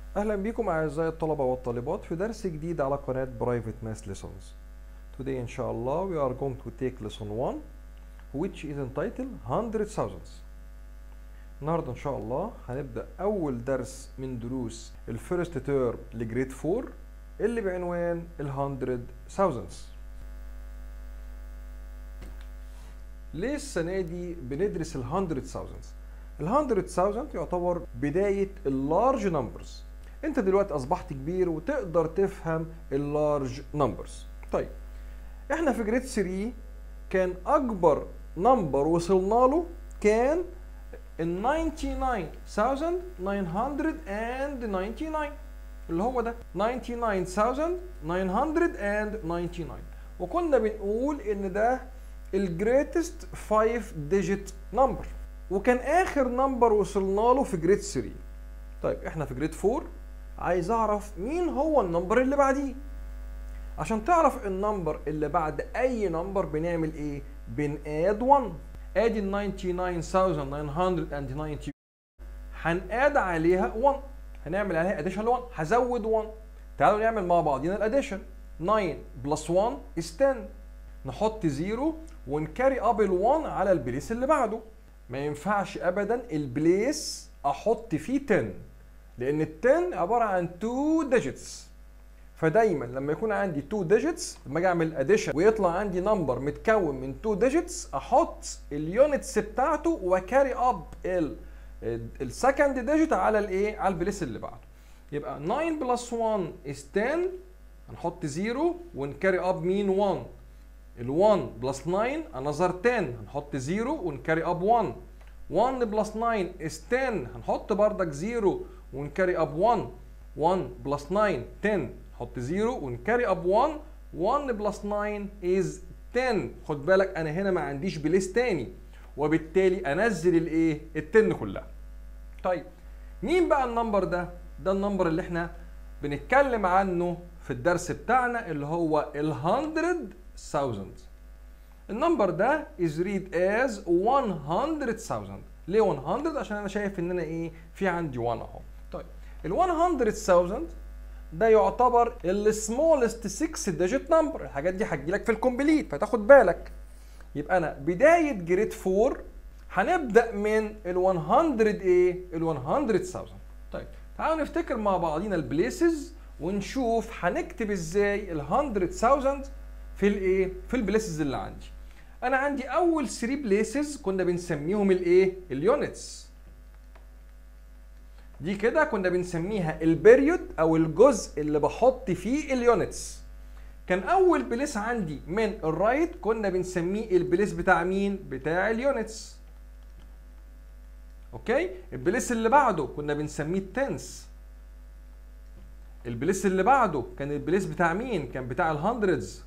أهلا بكم أعزائي الطلبة والطالبات في درس جديد على قناة Private Math Lessons. Today إن شاء الله we are going to take lesson 1 which is entitled 100 thousands. النهاردة إن شاء الله هنبدأ أول درس من دروس الفيرست تيرم لجريد 4 اللي بعنوان ال 100 thousands. ليه السنة دي بندرس ال 100 thousands؟ ال 100,000 يعتبر بداية اللارج نمبرز انت دلوقتي اصبحت كبير وتقدر تفهم اللارج نمبرز طيب احنا في جريد 3 كان اكبر نمبر وصلنا له كان ال 99999 اللي هو ده 99999 وكنا بنقول ان ده الجريتست 5 ديجيت نمبر وكان اخر نمبر وصلنا له في جريد 3 طيب احنا في جريد 4 عايز اعرف مين هو النمبر اللي بعديه عشان تعرف النمبر اللي بعد اي نمبر بنعمل ايه بناد 1 ادي ال 99990 هنقاد عليها 1 هنعمل عليها اديشن ل 1 هزود 1 تعالوا نعمل مع بعضينا الاديشن 9 بلس 1 is 10 نحط 0 ونكاري اب ال 1 على البليس اللي بعده ما ينفعش ابدا البليس احط فيه 10 لان ال 10 عباره عن 2 ديجيتس فدايما لما يكون عندي 2 ديجيتس لما اجي اعمل اديشن ويطلع عندي نمبر متكون من 2 ديجيتس احط اليونتس بتاعته وكاري اب السكند ديجيت على الايه على البليس اللي بعده يبقى 9 بلس 1 is 10 هنحط 0 ونكاري اب مين 1 ال 1 بلس 9 انذر 10 هنحط 0 ونكاري اب 1 1 بلس 9 is 10 هنحط بردك 0 ونكاري اب 1 1 بلس 9 10 نحط 0 ونكاري اب 1 1 بلس 9 is 10 خد بالك انا هنا ما عنديش بليس تاني وبالتالي انزل الايه ال 10 كلها طيب مين بقى النمبر ده ده النمبر اللي احنا بنتكلم عنه في الدرس بتاعنا اللي هو ال 100,000 النمبر ده is read as 100,000 ليه 100 عشان انا شايف ان انا ايه في عندي 1 اهو طيب ال 100,000 ده يعتبر السمولست 6 ديجيت نمبر الحاجات دي هتجيلك في الكومبليت فتاخد بالك يبقى انا بدايه جريد 4 هنبدا من ال 100 ايه ال 100,000 طيب تعالوا نفتكر مع بعضينا البليسز ونشوف هنكتب ازاي ال 100,000 في الايه في البليسز اللي عندي انا عندي اول 3 بليسز كنا بنسميهم الايه اليونتس دي كده كنا بنسميها البريود او الجزء اللي بحط فيه اليونتس كان اول بليس عندي من الرايت كنا بنسميه البليس بتاع مين بتاع اليونتس اوكي البليس اللي بعده كنا بنسميه التنس البليس اللي بعده كان البليس بتاع مين كان بتاع الهندردز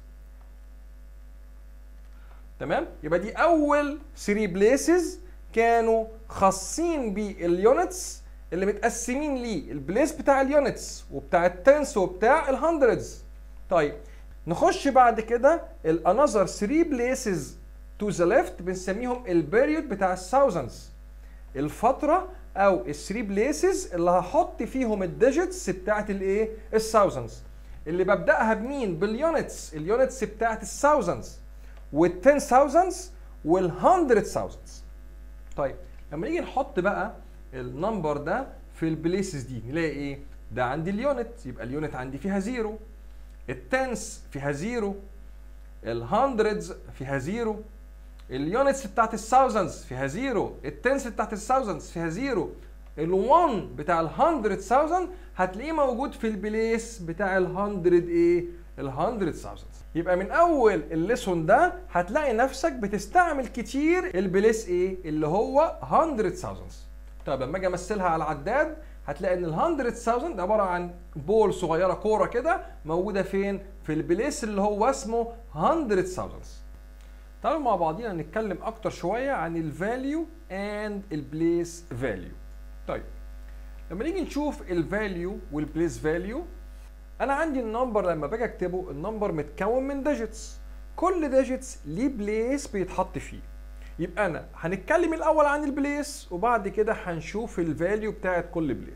تمام يبقى دي اول 3 بليسز كانوا خاصين باليونتس اللي متقسمين ليه البليس بتاع اليونتس وبتاع التنس وبتاع الهندردز طيب نخش بعد كده الانذر 3 بليسز تو ذا ليفت بنسميهم البيريود بتاع الثاوزندز الفتره او ال 3 بليسز اللي هحط فيهم الديجيتس بتاعت الايه الثاوزندز اللي ببداها بمين باليونتس اليونتس بتاعت الثاوزندز وال 10000 وال 100000 طيب لما نيجي نحط بقى النمبر ده في البليسز دي نلاقي ايه ده عندي اليونت يبقى اليونت عندي فيها زيرو التنس فيها زيرو الهندردز فيها زيرو اليونتس بتاعت الثاوزندز فيها زيرو التنس بتاعت الثاوزندز فيها زيرو ال1 بتاع ال 100000 هتلاقيه موجود في البليس بتاع ال 100 ايه ال 100000 يبقى من اول الليسون ده هتلاقي نفسك بتستعمل كتير البليس ايه اللي هو 100000 طب لما اجي امثلها على العداد هتلاقي ان ال 100000 عباره عن بول صغيره كوره كده موجوده فين في البليس اللي هو اسمه 100000 تعالوا مع بعضينا نتكلم اكتر شويه عن الفاليو اند البليس فاليو طيب لما نيجي نشوف الفاليو والبليس فاليو انا عندي النمبر لما باجي اكتبه النمبر متكون من ديجيتس كل ديجيتس ليه بليس بيتحط فيه يبقى انا هنتكلم الاول عن البليس وبعد كده هنشوف الفاليو بتاعت كل بليس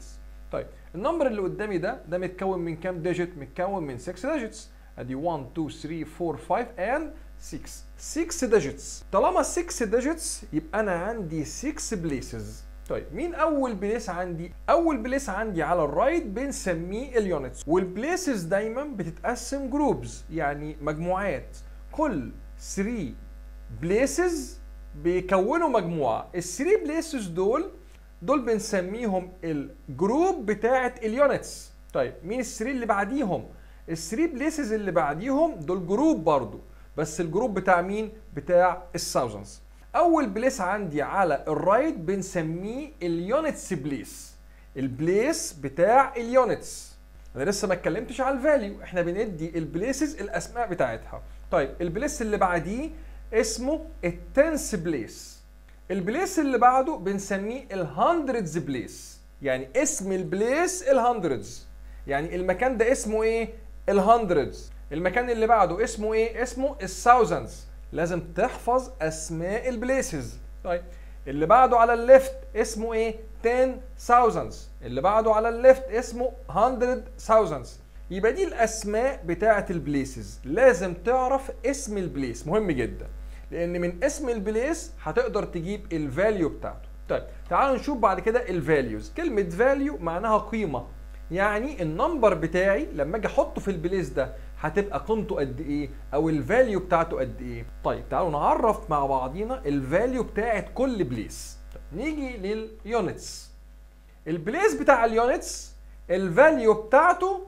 طيب النمبر اللي قدامي ده ده متكون من كام ديجيت متكون من 6 ديجيتس ادي 1 2 3 4 5 and 6 6 ديجيتس طالما 6 ديجيتس يبقى انا عندي 6 بليسز طيب مين اول بليس عندي اول بليس عندي على الرايت بنسميه اليونتس والبليسز دايما بتتقسم جروبز يعني مجموعات كل 3 بليسز بيكونوا مجموعه ال 3 بليسز دول دول بنسميهم الجروب بتاعه اليونتس طيب مين الثري اللي بعديهم الثري بليسز اللي بعديهم دول جروب برضو بس الجروب بتاع مين بتاع الثاوزندز اول بليس عندي على الرايت بنسميه اليونتس بليس البليس بتاع اليونتس انا لسه ما اتكلمتش على الفاليو احنا بندي البليسز الاسماء بتاعتها طيب البليس اللي بعديه اسمه التنس بليس البليس اللي بعده بنسميه الهندردز بليس يعني اسم البليس الهندردز يعني المكان ده اسمه ايه الهندردز المكان اللي بعده اسمه ايه اسمه الثاوزندز لازم تحفظ اسماء البليسز طيب اللي بعده على الليفت اسمه ايه 10 thousands اللي بعده على الليفت اسمه 100 thousands يبقى دي الاسماء بتاعه البليسز لازم تعرف اسم البليس مهم جدا لان من اسم البليس هتقدر تجيب الفاليو بتاعته طيب تعالوا نشوف بعد كده الفاليوز كلمه فاليو معناها قيمه يعني النمبر بتاعي لما اجي احطه في البليس ده هتبقى قيمته قد ايه او الفاليو بتاعته قد ايه طيب تعالوا نعرف مع بعضينا الفاليو بتاعت كل بليس طيب نيجي لليونتس البليس بتاع اليونتس الفاليو بتاعته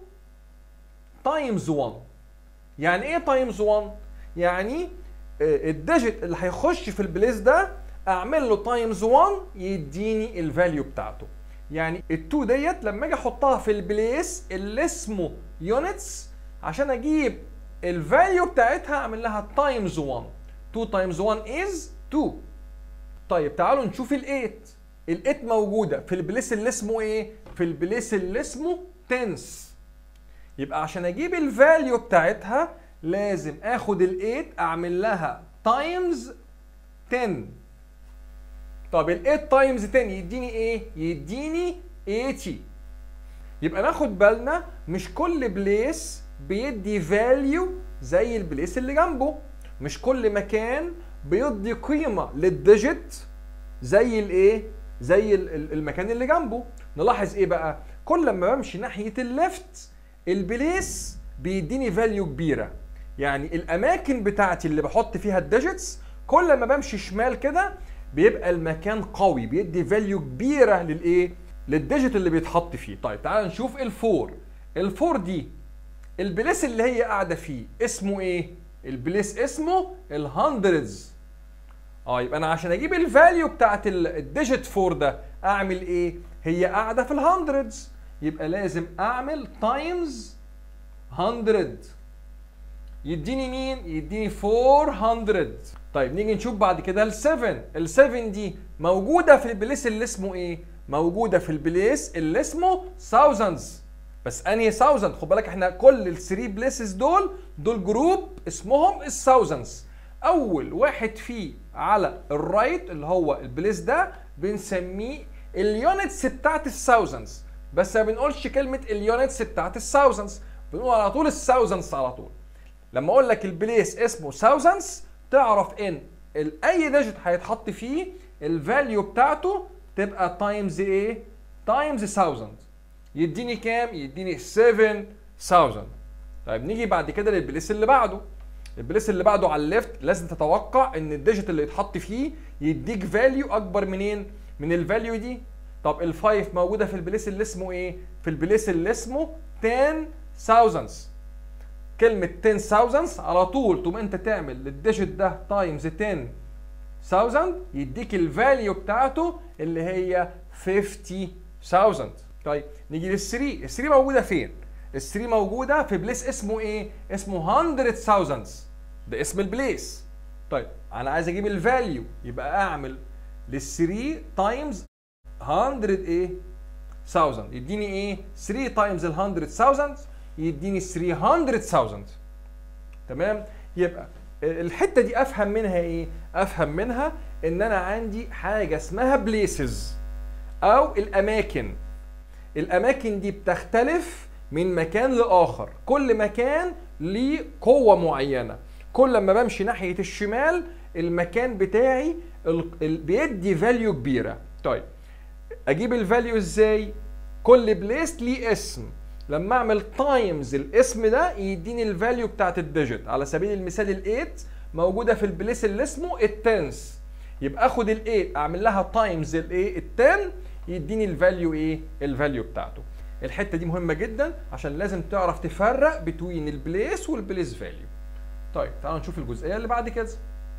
تايمز 1 يعني ايه تايمز 1 يعني الديجيت اللي هيخش في البليس ده اعمل له تايمز 1 يديني الفاليو بتاعته يعني ال2 ديت لما اجي احطها في البليس اللي اسمه يونتس عشان اجيب الفاليو بتاعتها اعمل لها تايمز 1 2 تايمز 1 از 2 طيب تعالوا نشوف ال8 ال8 موجوده في البليس اللي اسمه ايه في البليس اللي اسمه تنس يبقى عشان اجيب الفاليو بتاعتها لازم اخد ال8 اعمل لها تايمز 10 طب ال8 تايمز 10 يديني ايه يديني 80 يبقى ناخد بالنا مش كل بليس بيدي فاليو زي البليس اللي جنبه مش كل مكان بيدي قيمة للديجيت زي الايه زي المكان اللي جنبه نلاحظ ايه بقى كل ما بمشي ناحية الليفت البليس بيديني فاليو كبيرة يعني الاماكن بتاعتي اللي بحط فيها الديجيتس كل ما بمشي شمال كده بيبقى المكان قوي بيدي فاليو كبيرة للايه للديجيت اللي بيتحط فيه طيب تعال نشوف الفور الفور دي البليس اللي هي قاعده فيه اسمه ايه البليس اسمه الهندردز اه يبقى انا عشان اجيب الفاليو بتاعت الديجيت 4 ده اعمل ايه هي قاعده في الهندردز يبقى لازم اعمل تايمز 100 يديني مين يديني 400 طيب نيجي نشوف بعد كده ال7 ال7 دي موجوده في البليس اللي اسمه ايه موجوده في البليس اللي اسمه thousands بس انهي ثاوزند خد بالك احنا كل الثري بليسز دول دول جروب اسمهم الثاوزندز اول واحد فيه على الرايت اللي هو البليس ده بنسميه اليونتس بتاعت الثاوزندز بس ما بنقولش كلمه اليونتس بتاعت الثاوزندز بنقول على طول الثاوزندز على طول لما اقول لك البليس اسمه ثاوزندز تعرف ان اي ديجيت هيتحط فيه الفاليو بتاعته تبقى تايمز ايه تايمز 1000 يديني كام؟ يديني 7000 طيب نيجي بعد كده للبليس اللي بعده البليس اللي بعده على الليفت لازم تتوقع ان الديجيت اللي يتحط فيه يديك فاليو اكبر منين؟ من الفاليو دي طب الفايف موجوده في البليس اللي اسمه ايه؟ في البليس اللي اسمه 10000 كلمة 10000 على طول تقوم انت تعمل للديجيت ده تايمز 10000 يديك الفاليو بتاعته اللي هي 50000 طيب نيجي لل3 ال3 موجوده فين ال3 موجوده في بليس اسمه ايه اسمه 100000 ده اسم البليس طيب انا عايز اجيب الفاليو يبقى اعمل لل3 تايمز 100 ايه 1000 يديني ايه 3 تايمز ال 100000 يديني 300000 تمام يبقى الحته دي افهم منها ايه افهم منها ان انا عندي حاجه اسمها بليسز او الاماكن الاماكن دي بتختلف من مكان لاخر كل مكان ليه قوه معينه كل ما بمشي ناحيه الشمال المكان بتاعي ال... ال... بيدي فاليو كبيره طيب اجيب الفاليو ازاي كل بليس ليه اسم لما اعمل تايمز الاسم ده يديني الفاليو بتاعت الديجيت على سبيل المثال ال8 موجوده في البليس اللي اسمه التنس يبقى اخد ال8 اعمل لها تايمز الايه ال10 يديني الفاليو ايه الفاليو بتاعته الحته دي مهمه جدا عشان لازم تعرف تفرق بين البليس والبليس فاليو طيب تعالوا نشوف الجزئيه اللي بعد كده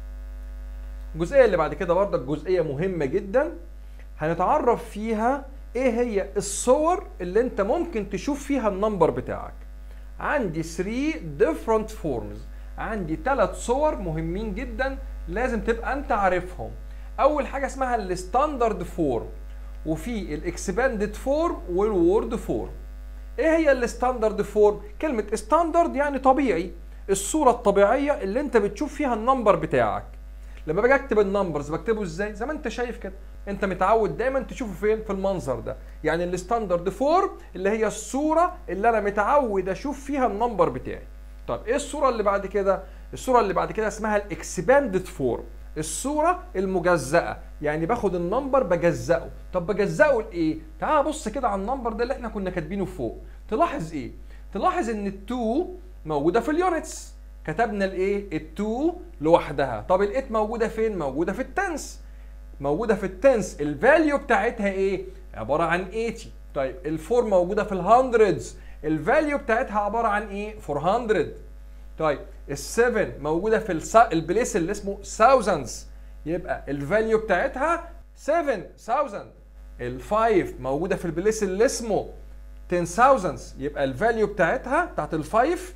الجزئيه اللي بعد كده برضك جزئيه مهمه جدا هنتعرف فيها ايه هي الصور اللي انت ممكن تشوف فيها النمبر بتاعك عندي 3 different forms عندي ثلاث صور مهمين جدا لازم تبقى انت عارفهم اول حاجه اسمها الستاندرد فورم وفي الاكسباندد فورم والوورد فورم ايه هي الستاندرد فورم كلمه ستاندرد يعني طبيعي الصوره الطبيعيه اللي انت بتشوف فيها النمبر بتاعك لما باجي اكتب النمبرز بكتبه ازاي زي ما انت شايف كده انت متعود دايما تشوفه فين في المنظر ده يعني الستاندرد فورم اللي هي الصوره اللي انا متعود اشوف فيها النمبر بتاعي طب ايه الصوره اللي بعد كده الصوره اللي بعد كده اسمها الاكسباندد فورم الصوره المجزأه يعني باخد النمبر بجزأه طب بجزأه لايه تعال بص كده على النمبر ده اللي احنا كنا كاتبينه فوق تلاحظ ايه تلاحظ ان ال2 موجوده في اليونتس كتبنا الايه ال2 لوحدها طب ال8 موجوده فين موجوده في التنس موجوده في التنس الفاليو بتاعتها ايه عباره عن 80 طيب ال4 موجوده في الهندردز الفاليو بتاعتها عباره عن ايه 400 طيب ال7 موجوده في السا... البليس اللي اسمه thousands يبقى الفاليو بتاعتها 7000 ال5 موجوده في البليس اللي اسمه 10000 يبقى الفاليو بتاعتها بتاعت ال5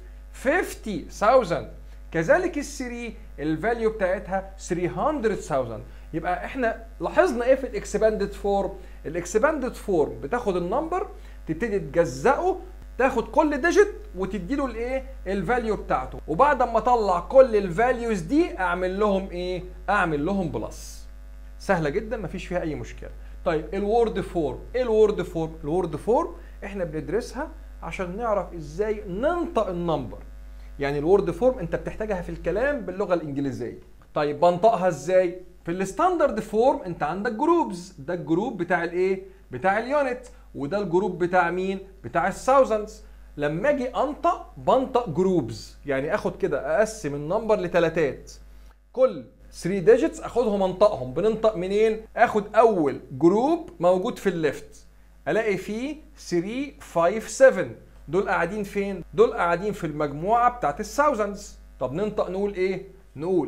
50000 كذلك ال3 الفاليو بتاعتها 300000 يبقى احنا لاحظنا ايه في الاكسباندد فورم الاكسباندد فورم بتاخد النمبر تبتدي تجزأه تاخد كل ديجيت وتدي له الايه الفاليو بتاعته وبعد ما اطلع كل الفاليوز دي اعمل لهم ايه اعمل لهم بلس سهله جدا مفيش فيها اي مشكله طيب الوورد فورم ايه الوورد فورم الوورد فورم احنا بندرسها عشان نعرف ازاي ننطق النمبر يعني الوورد فورم انت بتحتاجها في الكلام باللغه الانجليزيه طيب بنطقها ازاي في الستاندرد فورم انت عندك جروبز ده الجروب بتاع الايه بتاع اليونت وده الجروب بتاع مين بتاع الثاوزندز لما اجي انطق بنطق جروبز يعني اخد كده اقسم النمبر لثلاثات كل 3 ديجيتس اخدهم انطقهم بننطق منين اخد اول جروب موجود في الليفت الاقي فيه 3 5 7 دول قاعدين فين دول قاعدين في المجموعه بتاعت الثاوزندز طب ننطق نقول ايه نقول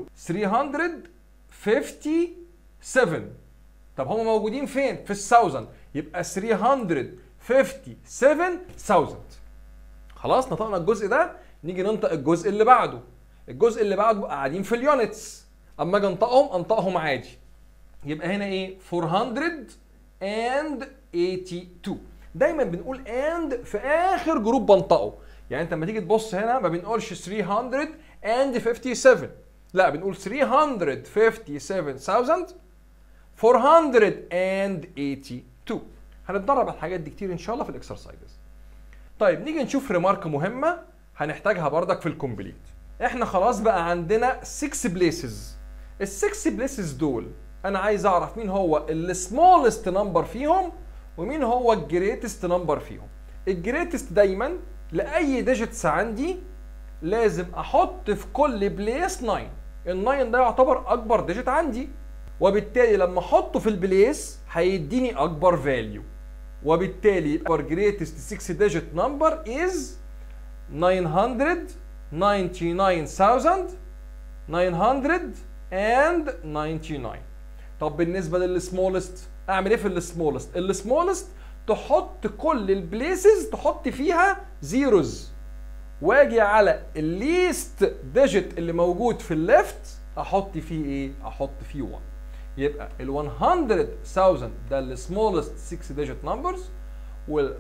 357 طب هم موجودين فين في الثاوزند يبقى 357000 خلاص نطقنا الجزء ده نيجي ننطق الجزء اللي بعده الجزء اللي بعده قاعدين في اليونتس اما اجي انطقهم انطقهم عادي يبقى هنا ايه 482 دايما بنقول اند في اخر جروب بنطقه يعني انت لما تيجي تبص هنا ما بنقولش 357 لا بنقول 357000 482 هنتدرب على الحاجات دي كتير ان شاء الله في الاكسرسايزز طيب نيجي نشوف ريمارك مهمه هنحتاجها بردك في الكومبليت احنا خلاص بقى عندنا 6 بليسز ال6 بليسز دول انا عايز اعرف مين هو السمولست نمبر فيهم ومين هو الجريتست نمبر فيهم الجريتست دايما لاي ديجيتس عندي لازم احط في كل بليس 9 ال9 ده يعتبر اكبر ديجيت عندي وبالتالي لما احطه في البليس هيديني اكبر فاليو وبالتالي our greatest 6 digit number is 999,999 طب بالنسبة للسمولست اعمل ايه في السمولست السمولست تحط كل البليسز تحط فيها زيروز واجي على الليست ديجيت اللي موجود في الليفت احط فيه ايه احط فيه 1 يبقى ال 100,000 ده ال smallest 6 digit numbers وال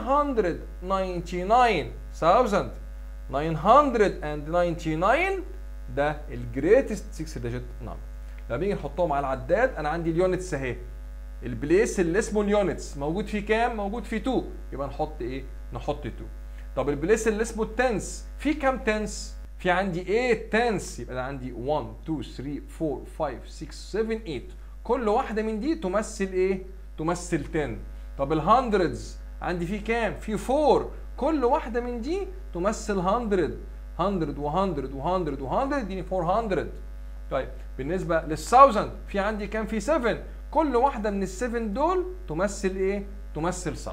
999,999 ده ال greatest 6 digit number لما بنيجي نحطهم على العداد انا عندي اليونتس اهي البليس اللي اسمه اليونتس موجود فيه كام موجود فيه 2 يبقى نحط ايه نحط 2 طب البليس اللي اسمه التنس في كام تنس في عندي 8 تنس يبقى انا عندي 1 2 3 4 5 6 7 8 كل واحده من دي تمثل ايه تمثل 10 طب الهندردز عندي فيه كام في 4 كل واحده من دي تمثل 100 100 و100 و100 و100 يديني 400 طيب بالنسبه للثاوزند في عندي كام في 7 كل واحده من ال7 دول تمثل ايه تمثل 1000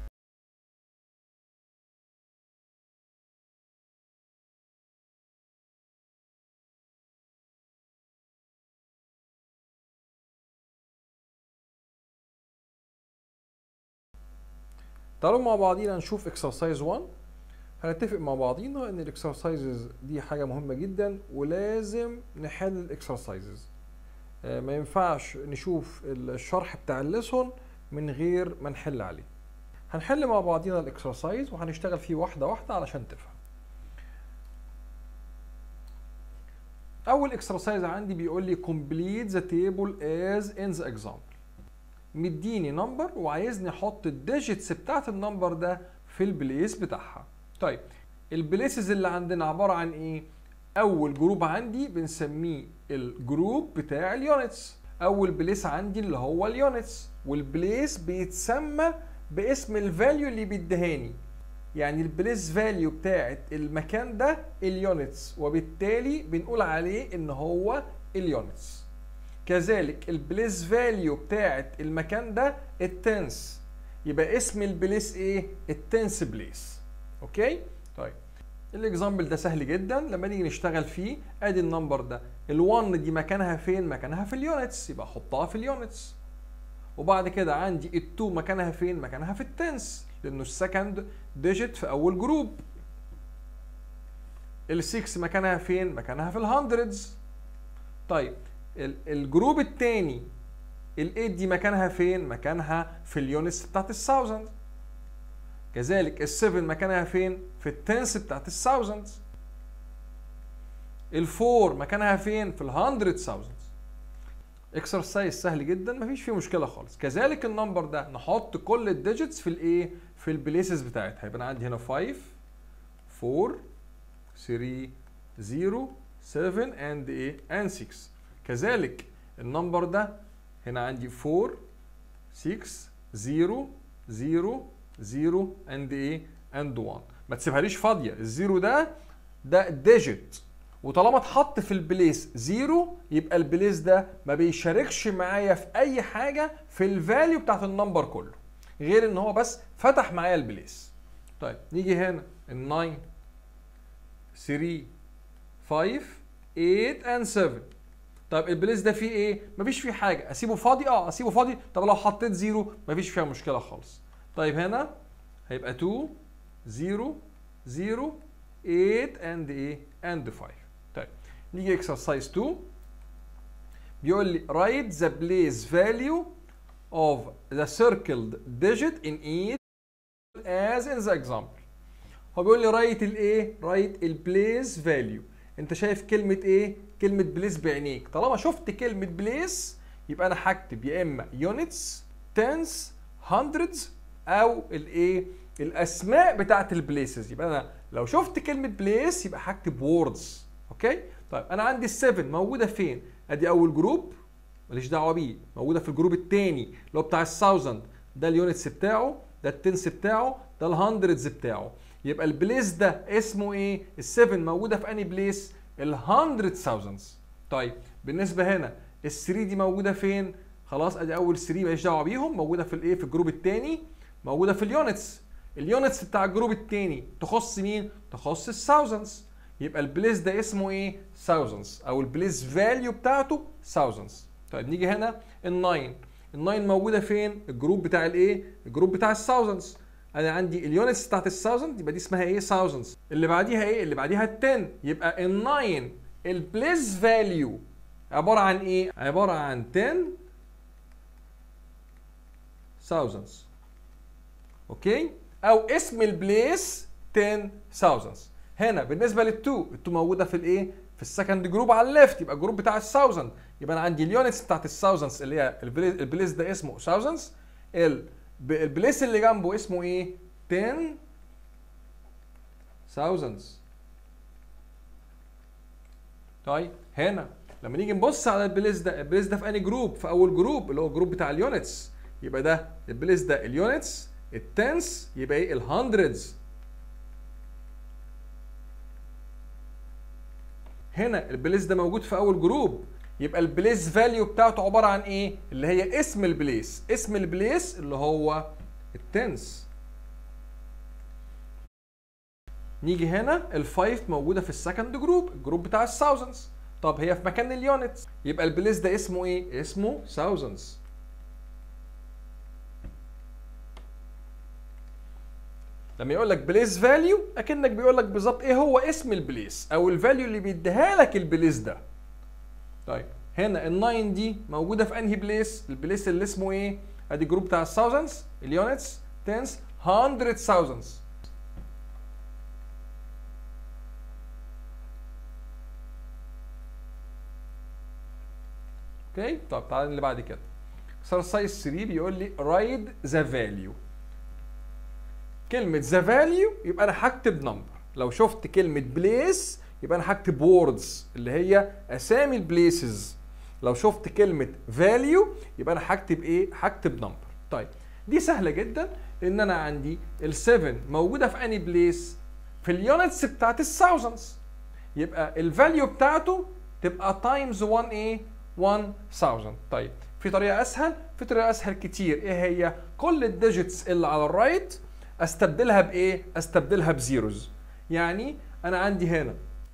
تعالوا مع بعضينا نشوف اكسرسايز 1 هنتفق مع بعضينا ان الاكسرسايزز دي حاجه مهمه جدا ولازم نحل الاكسرسايزز ما ينفعش نشوف الشرح بتاع الليسون من غير ما نحل عليه هنحل مع بعضينا الاكسرسايز وهنشتغل فيه واحده واحده علشان تفهم اول اكسرسايز عندي بيقول لي complete the table as in the example مديني نمبر وعايزني احط الديجيتس بتاعت النمبر ده في البليس بتاعها طيب البليسز اللي عندنا عباره عن ايه اول جروب عندي بنسميه الجروب بتاع اليونتس اول بليس عندي اللي هو اليونتس والبليس بيتسمى باسم الفاليو اللي بيدهاني يعني البليس فاليو بتاعت المكان ده اليونتس وبالتالي بنقول عليه ان هو اليونتس كذلك البليس فاليو بتاعت المكان ده التنس يبقى اسم البليس ايه التنس بليس اوكي طيب الاكزامبل ده سهل جدا لما نيجي نشتغل فيه ادي النمبر ده ال1 دي مكانها فين مكانها في اليونتس يبقى احطها في اليونتس وبعد كده عندي ال2 مكانها فين مكانها في التنس لانه السكند ديجيت في اول جروب ال6 مكانها فين مكانها في الهندردز طيب الجروب الثاني ال8 دي مكانها فين مكانها في اليونتس بتاعت الثاوزند كذلك ال7 مكانها فين في التنس بتاعت الثاوزندز ال4 مكانها فين في الهندرد ثاوزندز اكسرسايز سهل جدا مفيش فيه مشكله خالص كذلك النمبر ده نحط كل الديجيتس في الايه في البليسز بتاعتها يبقى انا عندي هنا 5 4 3 0 7 اند ايه اند 6 كذلك النمبر ده هنا عندي 4 6 0 0 0 اند ايه اند 1 ما تسيبهاليش فاضيه الزيرو ده ده ديجيت وطالما اتحط في البليس زيرو يبقى البليس ده ما بيشاركش معايا في اي حاجه في الفاليو بتاعت النمبر كله غير ان هو بس فتح معايا البليس طيب نيجي هنا ال 9 3 5 8 and 7 طيب البليس ده فيه ايه؟ مفيش فيه حاجه اسيبه فاضي اه اسيبه فاضي طب لو حطيت زيرو مفيش فيها مشكله خالص طيب هنا هيبقى 2 0 0 8 and ايه and 5 طيب نيجي اكسرسايز 2 بيقول لي write the place value of the circled digit in each as in the example هو بيقول لي write الايه write البليس فاليو انت شايف كلمه ايه كلمه بليس بعينيك طالما شفت كلمه بليس يبقى انا هكتب يا اما يونتس تنس هندردز او الايه الاسماء بتاعت البليسز يبقى انا لو شفت كلمه بليس يبقى هكتب ووردز اوكي طيب انا عندي ال7 موجوده فين ادي اول جروب ماليش دعوه بيه موجوده في الجروب الثاني اللي هو بتاع الثاوزند ده اليونتس بتاعه ده التنس بتاعه ده الهندردز بتاعه يبقى البليس ده اسمه ايه ال7 موجوده في انهي بليس ال100 ثاوزندز طيب بالنسبه هنا ال3 دي موجوده فين خلاص ادي اول 3 ماليش دعوه بيهم موجوده في الايه في الجروب الثاني موجوده في اليونتس اليونتس بتاع الجروب الثاني تخص مين تخص الثاوزندز يبقى البليس ده اسمه ايه ثاوزندز او البليس فاليو بتاعته ثاوزندز طيب نيجي هنا ال9 ال9 موجوده فين الجروب بتاع الايه الجروب بتاع الثاوزندز انا عندي اليونتس بتاعت الثاوزند يبقى دي اسمها ايه ثاوزندز اللي بعديها ايه اللي بعديها ال10 يبقى ال9 البليس فاليو عباره عن ايه عباره عن 10 thousands اوكي او اسم البليس 10 thousands هنا بالنسبه لل2 ال2 موجوده في الايه في السكند جروب على الليفت يبقى الجروب بتاع الثاوزند يبقى انا عندي اليونتس بتاعت الثاوزندز اللي هي البليس, البليس ده اسمه ثاوزندز البليس اللي جنبه اسمه ايه 10 thousands طيب هنا لما نيجي نبص على البليس ده البليس ده في انهي جروب في اول جروب اللي هو الجروب بتاع اليونتس يبقى ده البليس ده اليونتس التنس يبقى ايه الهندردز هنا البليس ده موجود في اول جروب يبقى البليس فاليو بتاعته عباره عن ايه اللي هي اسم البليس اسم البليس اللي هو التنس نيجي هنا الفايف موجوده في السكند جروب الجروب بتاع الثاوزندز طب هي في مكان اليونتس يبقى البليس ده اسمه ايه اسمه ثاوزندز لما يقول لك بليس فاليو اكنك بيقول لك بالظبط ايه هو اسم البليس او الفاليو اللي بيديها لك البليس ده طيب هنا ال9 دي موجوده في انهي بليس البليس اللي اسمه ايه ادي الجروب بتاع الثاوزندز اليونتس تنس هندرد ثاوزندز اوكي طب تعالى اللي بعد كده اكسرسايز 3 بيقول لي رايد ذا فاليو كلمة ذا فاليو يبقى انا هكتب نمبر لو شفت كلمة بليس يبقى انا هكتب ووردز اللي هي اسامي البليسز لو شفت كلمة فاليو يبقى انا هكتب ايه؟ هكتب نمبر طيب دي سهلة جدا لان انا عندي ال7 موجودة في اني بليس في اليونتس بتاعت الثاوزندز يبقى الفاليو بتاعته تبقى تايمز 1 ايه؟ 1000 طيب في طريقة اسهل في طريقة اسهل كتير ايه هي؟ كل الديجيتس اللي على الرايت استبدلها بايه؟ استبدلها بزيروز يعني انا عندي هنا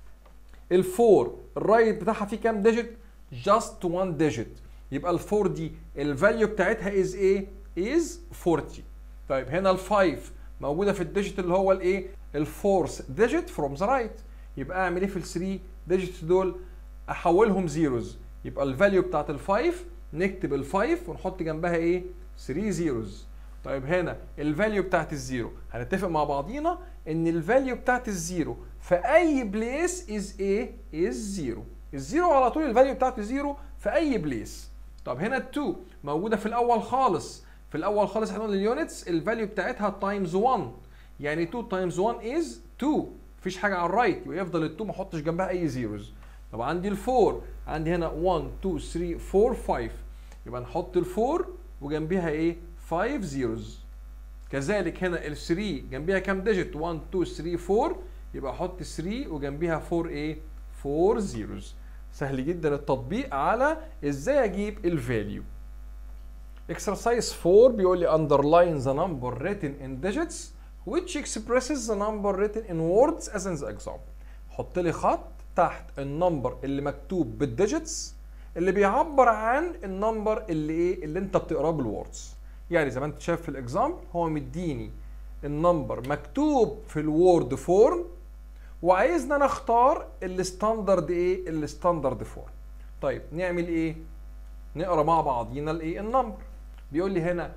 الفور الرايت بتاعها فيه كام ديجيت؟ جاست 1 ديجيت يبقى الفور دي الفاليو بتاعتها از ايه؟ از 40 طيب هنا الفايف موجوده في الديجيت اللي هو الايه؟ الفورث ديجيت فروم ذا رايت يبقى اعمل ايه في الثري ديجيتس دول؟ احولهم زيروز يبقى الفاليو بتاعت الفايف نكتب الفايف ونحط جنبها ايه؟ 3 زيروز طيب هنا الفاليو بتاعت الزيرو هنتفق مع بعضينا ان الفاليو بتاعت الزيرو في اي بليس از ايه؟ از زيرو الزيرو على طول الفاليو بتاعته زيرو في اي بليس طب هنا ال2 موجوده في الاول خالص في الاول خالص احنا قلنا اليونتس الفاليو بتاعتها تايمز 1 يعني 2 تايمز 1 از 2 مفيش حاجه على الرايت ويفضل ال2 ما احطش جنبها اي زيروز طب عندي ال4 عندي هنا 1 2 3 4 5 يبقى نحط ال4 وجنبيها ايه 5 زيروز كذلك هنا ال3 جنبيها كام ديجيت 1 2 3 4 يبقى احط 3 وجنبيها 4 ايه 4 زيروز سهل جدا التطبيق على ازاي اجيب الفاليو exercise 4 بيقول لي underline the number written in digits which expresses the number written in words as in the example حط لي خط تحت النمبر اللي مكتوب بالديجيتس اللي بيعبر عن النمبر اللي ايه اللي انت بتقراه بالوردز يعني زي ما انت شايف في الاكزامبل هو مديني النمبر مكتوب في الوورد فورم وعايزنا نختار الستاندرد ايه الستاندرد فورم طيب نعمل ايه نقرا مع بعضينا الايه النمبر بيقول لي هنا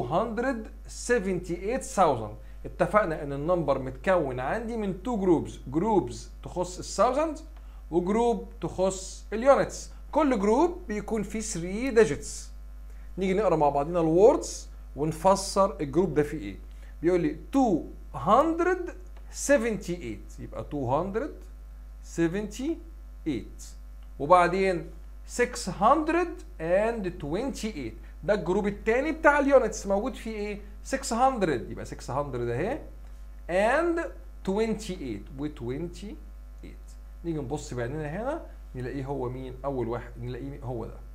278000 اتفقنا ان النمبر متكون عندي من تو جروبز جروبز تخص الثاوزند وجروب تخص اليونتس كل جروب بيكون فيه 3 ديجيتس نيجي نقرا مع بعضينا الوردز ونفسر الجروب ده فيه ايه بيقول لي 278 يبقى 278 وبعدين 628 ده الجروب الثاني بتاع اليونتس موجود فيه ايه 600 يبقى 600 اهي and 28 و 28 نيجي نبص بعيننا هنا نلاقيه هو مين اول واحد نلاقيه هو ده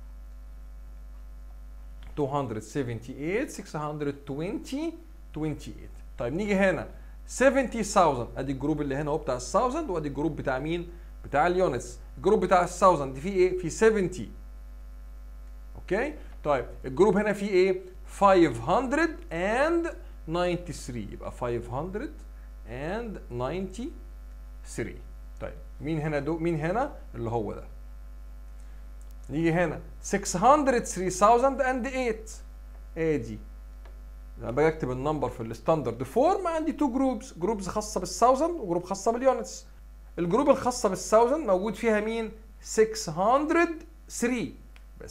278 620 28 طيب نيجي هنا 70000 ادي الجروب اللي هنا هو بتاع ال 1000 وادي الجروب بتاع مين بتاع اليونتس الجروب بتاع ال 1000 دي فيه ايه فيه 70 اوكي طيب الجروب هنا فيه ايه 593 يبقى 593 طيب مين هنا دو مين هنا اللي هو ده نيجي هنا 603008 ادي لما باجي اكتب النمبر في الستاندرد فورم عندي تو جروبز جروبز خاصه بالثاوزند وجروب خاصه باليونتس الجروب الخاصه بالثاوزند موجود فيها مين 600 3 يبقى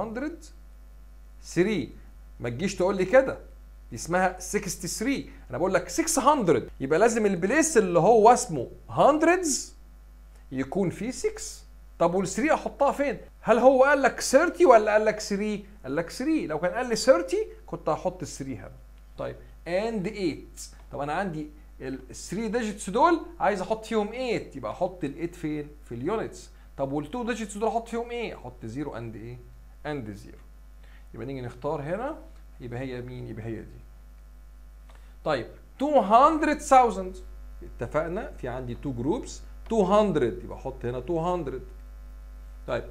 603 ما تجيش تقول لي كده دي اسمها 63 انا بقول لك 600 يبقى لازم البليس اللي هو اسمه hundreds يكون فيه 6 طب وال 3 احطها فين؟ هل هو قال لك 30 ولا قال لك 3؟ قال لك 3 لو كان قال لي 30 كنت هحط ال 3 هنا طيب and 8 طب انا عندي ال 3 ديجيتس دول عايز احط فيهم 8 يبقى احط ال 8 فين؟ في اليونتس طب وال 2 ديجيتس دول احط فيهم ايه؟ احط 0 اند ايه؟ اند 0 يبقى نيجي نختار هنا يبقى هي مين؟ يبقى هي دي طيب 200,000 اتفقنا في عندي 2 جروبس 200 يبقى احط هنا 200 طيب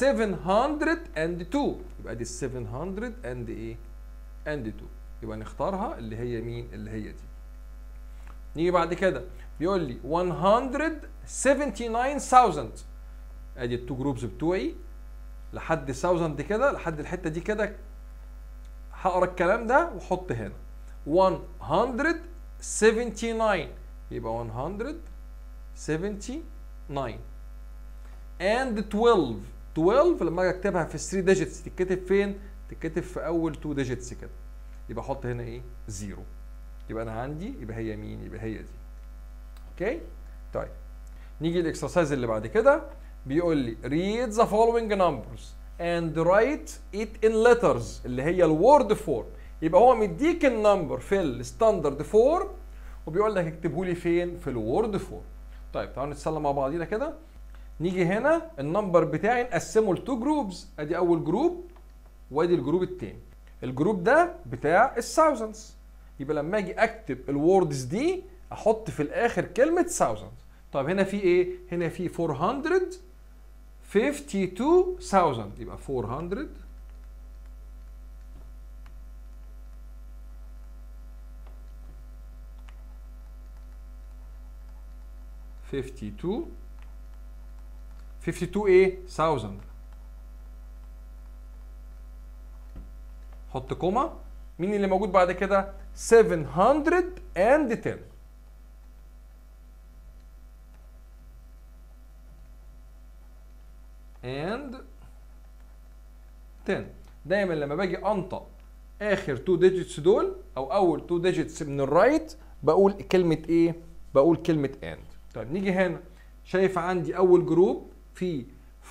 702 يبقى دي 700 اند ايه؟ اند 2 يبقى نختارها اللي هي مين؟ اللي هي دي نيجي بعد كده بيقول لي 179000 ادي التو جروبز بتوعي لحد 1000 كده لحد الحته دي كده هقرا الكلام ده واحط هنا 179 يبقى 179 and 12 12 لما اجي اكتبها في 3 ديجيتس تتكتب فين؟ تتكتب في اول 2 ديجيتس كده يبقى احط هنا ايه؟ 0 يبقى انا عندي يبقى هي مين؟ يبقى هي دي اوكي؟ طيب نيجي الاكسرسايز اللي بعد كده بيقول لي read the following numbers and write it in letters اللي هي الوورد فورم يبقى هو مديك النمبر في الستاندرد فورم وبيقول لك اكتبه لي فين في الوورد فورم طيب تعالوا نتسلى مع بعضينا كده نيجي هنا النمبر بتاعي نقسمه لتو جروبز ادي اول جروب وادي الجروب التاني الجروب ده بتاع الثاوزندز يبقى لما اجي اكتب الوردز دي احط في الاخر كلمه ثاوزند طب هنا في ايه هنا في 452000 يبقى 400 52 52 ايه 1000 حط كوما مين اللي موجود بعد كده 710 and 10 دايما لما باجي انطق اخر 2 ديجيتس دول او اول 2 ديجيتس من الرايت بقول كلمه ايه بقول كلمه and طيب نيجي هنا شايف عندي اول جروب في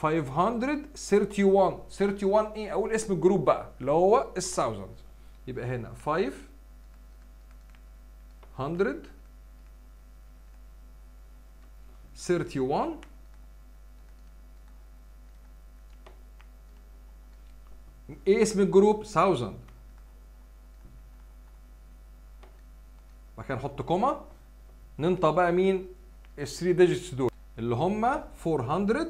531 31 ايه اقول اسم الجروب بقى اللي هو الثاوزند يبقى هنا 5 100 31 ايه اسم الجروب 1000 بعد كده نحط كوما ننطق بقى مين ال 3 ديجيتس دول اللي هم 400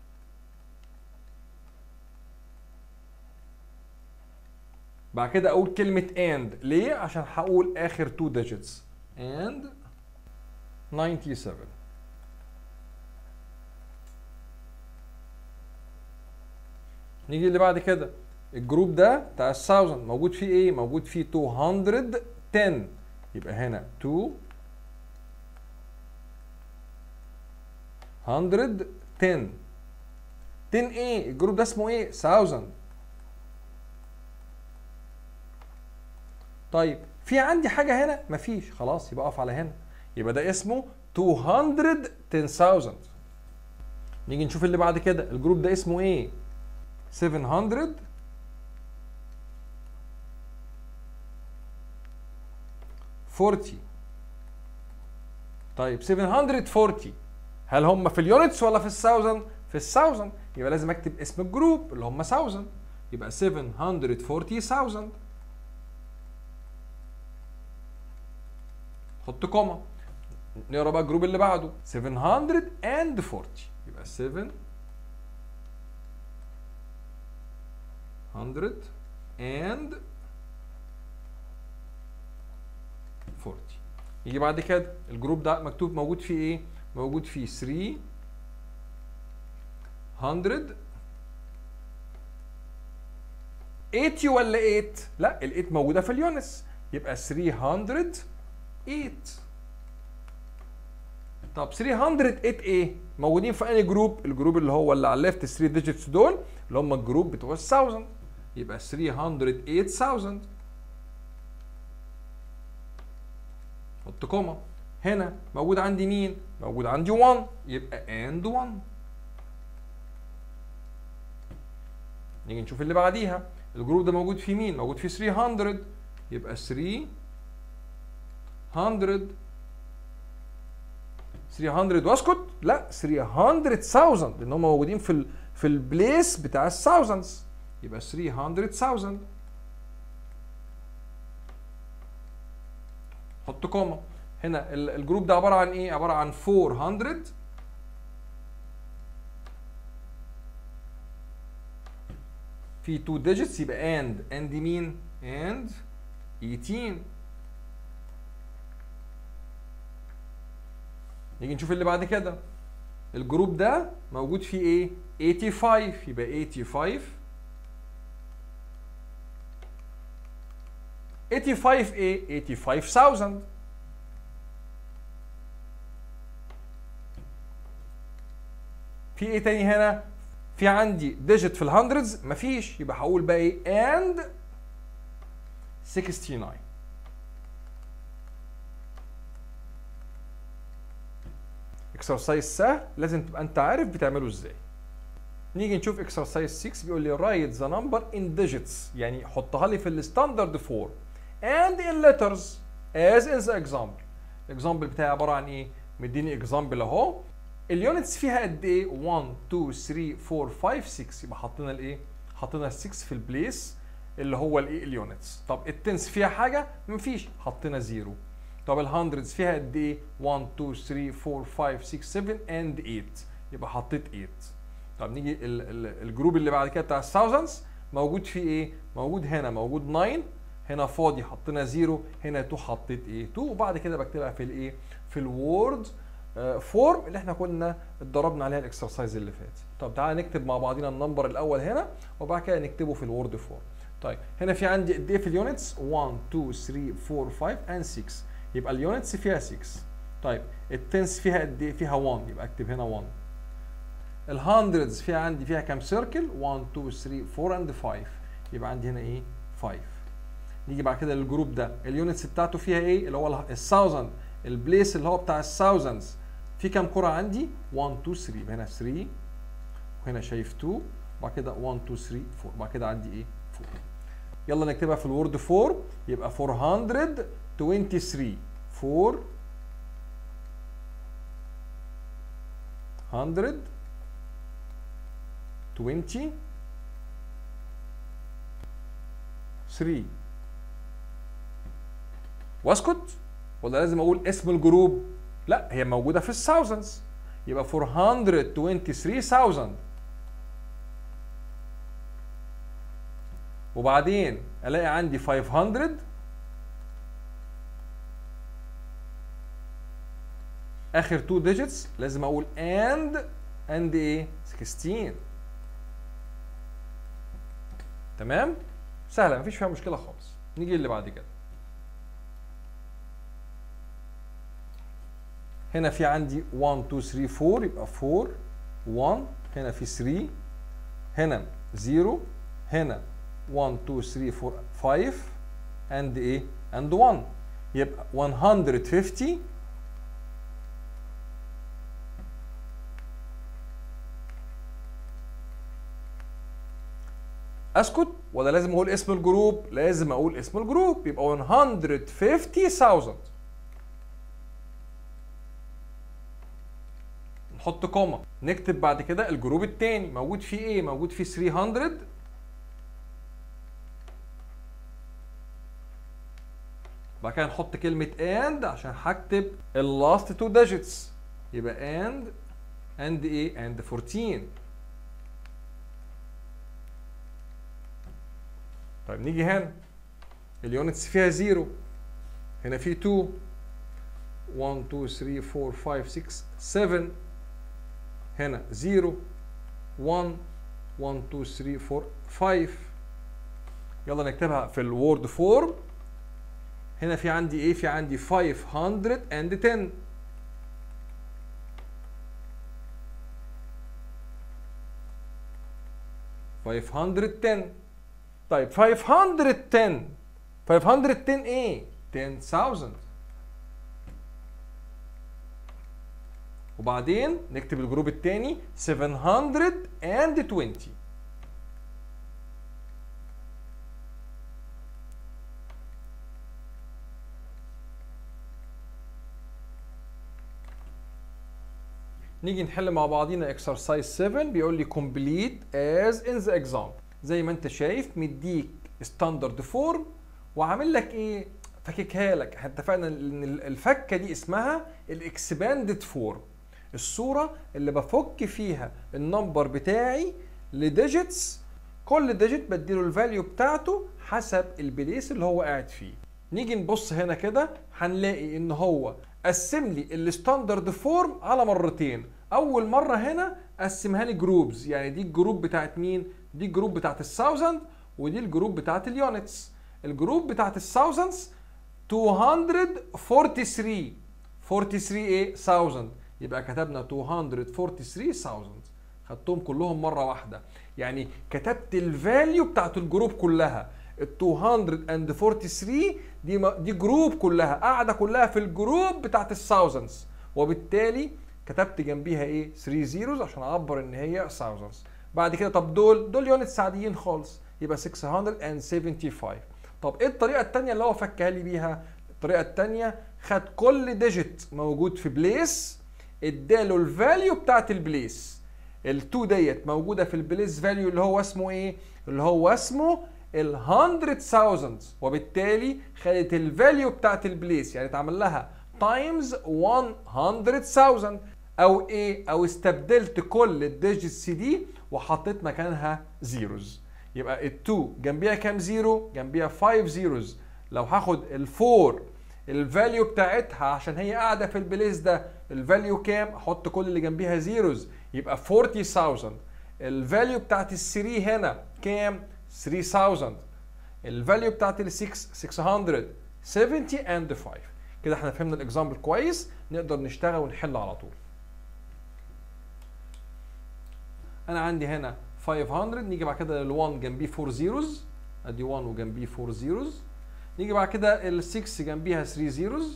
بعد كده اقول كلمة and ليه؟ عشان هقول اخر 2 digits and 97 نيجي اللي بعد كده الجروب ده بتاع ال 1000 موجود فيه ايه؟ موجود فيه 210 يبقى هنا 2 110 10 ايه؟ الجروب ده اسمه ايه؟ 1000 طيب في عندي حاجة هنا؟ مفيش خلاص يبقى اقف على هنا يبقى ده اسمه 210,000 نيجي نشوف اللي بعد كده الجروب ده اسمه ايه؟ 700 40 طيب 740 هل هم في اليونتس ولا في الثاوزند؟ في الثاوزند يبقى لازم اكتب اسم الجروب اللي هم 1000 يبقى 740,000 حط كوما نقرا بقى الجروب اللي بعده 740 يبقى 7 100 and 40 يجي بعد كده الجروب ده مكتوب موجود فيه ايه؟ موجود فيه 3 100 80 ولا 8 لا ال 8 موجوده في اليونس يبقى 300 8 طب 308 ايه موجودين في انهي جروب الجروب اللي هو اللي على الليفت 3 ديجيتس دول اللي هم الجروب بتوع ال 1000 يبقى 308000 حط كوما هنا موجود عندي مين؟ موجود عندي 1 يبقى اند 1 نيجي نشوف اللي بعديها الجروب ده موجود في مين؟ موجود في 300 يبقى 300 300 واسكت لا 300000 لان هم موجودين في ال في البليس بتاع الثاوزندز يبقى 300000 حط كوما هنا ال- الجروب ده عباره عن ايه عباره عن 400 في 2 digits يبقى and and مين and 18 نيجي نشوف اللي بعد كده الجروب ده موجود فيه ايه 85 يبقى 85 85 ايه 85000 في ايه تاني هنا في عندي ديجيت في الهندردز مفيش يبقى هقول بقى ايه and 69 اكسرسايز سهل لازم تبقى انت عارف بتعمله ازاي نيجي نشوف اكسرسايز 6 بيقول لي write the number in digits يعني حطها لي في الستاندرد فورم and in letters as in the example الاكزامبل بتاعي عباره عن ايه مديني اكزامبل اهو اليونتس فيها قد ايه 1 2 3 4 5 6 يبقى حطينا الايه حطينا ال 6 في البليس اللي هو الايه اليونتس طب التنس فيها حاجه مفيش حطينا زيرو طب الهندردز فيها قد ايه 1 2 3 4 5 6 7 and 8 يبقى حطيت 8 طب نيجي ال ال الجروب اللي بعد كده بتاع الثاوزندز موجود فيه ايه موجود هنا موجود 9 هنا فاضي حطينا 0 هنا 2 حطيت ايه 2 وبعد كده بكتبها في الايه في الوورد فورم اللي احنا كنا اتدربنا عليها الاكسرسايز اللي فات طب تعالى نكتب مع بعضينا النمبر الاول هنا وبعد كده نكتبه في الوورد فورم طيب هنا في عندي قد ايه في اليونتس 1 2 3 4 5 and 6 يبقى اليونتس فيها 6 طيب التنس فيها قد ايه فيها 1 يبقى اكتب هنا 1 الهندردز فيها عندي فيها كام سيركل 1 2 3 4 and 5 يبقى عندي هنا ايه 5 نيجي بعد كده للجروب ده اليونتس بتاعته فيها ايه اللي هو الثاوزند البليس اللي هو بتاع الثاوزندز في كام كرة عندي 1 2 3 يبقى هنا 3 وهنا شايف 2 وبعد كده 1 2 3 4 وبعد كده عندي ايه 4 يلا نكتبها في الوورد 4 يبقى 423 4 100 20 3 واسكت ولا لازم اقول اسم الجروب لا هي موجوده في الثاوزندز يبقى 423000 وبعدين الاقي عندي 500 اخر 2 ديجيتس لازم اقول and and ايه 16 تمام سهله مفيش فيها مشكله خالص نيجي اللي بعد كده هنا في عندي 1 2 3 4 يبقى 4 1 هنا في 3 هنا 0 هنا 1 2 3 4 5 and ايه and 1 يبقى 150 اسكت ولا لازم اقول اسم الجروب لازم اقول اسم الجروب يبقى 150000 نحط كوما نكتب بعد كده الجروب الثاني موجود فيه ايه موجود فيه 300 بعد كده نحط كلمة and عشان هكتب اللاست تو digits يبقى and and ايه and 14 طيب نيجي هنا اليونتس فيها 0 هنا في 2 1 2 3 4 5 6 7 هنا 0 1 1 2 3 4 5 يلا نكتبها في الوورد فورم هنا في عندي ايه في عندي 510 510 510 طيب 510 510 ايه 10000 وبعدين نكتب الجروب الثاني 720 نيجي نحل مع بعضينا اكسرسايز 7 بيقول لي complete as in the example زي ما انت شايف مديك ستاندرد فورم وعامل لك ايه فككها لك احنا اتفقنا ان الفكه دي اسمها الاكسباندد فورم الصوره اللي بفك فيها النمبر بتاعي لديجيتس كل ديجيت بديله الفاليو بتاعته حسب البليس اللي هو قاعد فيه نيجي نبص هنا كده هنلاقي ان هو قسم لي الستاندرد فورم على مرتين اول مره هنا قسمها لي جروبز يعني دي الجروب بتاعت مين دي الجروب بتاعت الثاوزند ودي الجروب بتاعت اليونتس الجروب بتاعت الثاوزندز 243 43 ايه 1000 يبقى كتبنا 243000 خدتهم كلهم مره واحده يعني كتبت الفاليو بتاعت الجروب كلها ال 243 دي دي جروب كلها قاعده كلها في الجروب بتاعت الثاوزندز وبالتالي كتبت جنبيها ايه 3 زيروز عشان اعبر ان هي thousands بعد كده طب دول دول يونتس عاديين خالص يبقى 675 طب ايه الطريقه الثانيه اللي هو فكها لي بيها الطريقه الثانيه خد كل ديجيت موجود في بليس اداله الفاليو بتاعت البليس ال2 ديت موجوده في البليس فاليو اللي هو اسمه ايه اللي هو اسمه ال 100000 وبالتالي خدت الفاليو بتاعت البليس يعني اتعمل لها تايمز 100000 او ايه او استبدلت كل الديجيتس دي وحطيت مكانها زيروز يبقى ال2 جنبيها كام زيرو جنبيها 5 زيروز لو هاخد ال4 الفاليو بتاعتها عشان هي قاعده في البليس ده الفاليو كام احط كل اللي جنبيها زيروز يبقى 40000 الفاليو بتاعت ال3 هنا كام 3000 الفاليو بتاعت ال6 670 اند 5 كده احنا فهمنا الاكزامبل كويس نقدر نشتغل ونحل على طول انا عندي هنا 500 نيجي بعد كده لل1 جنبيه 4 زيروز ادي 1 وجنبيه 4 زيروز نيجي بعد كده ال6 جنبيها 3 زيروز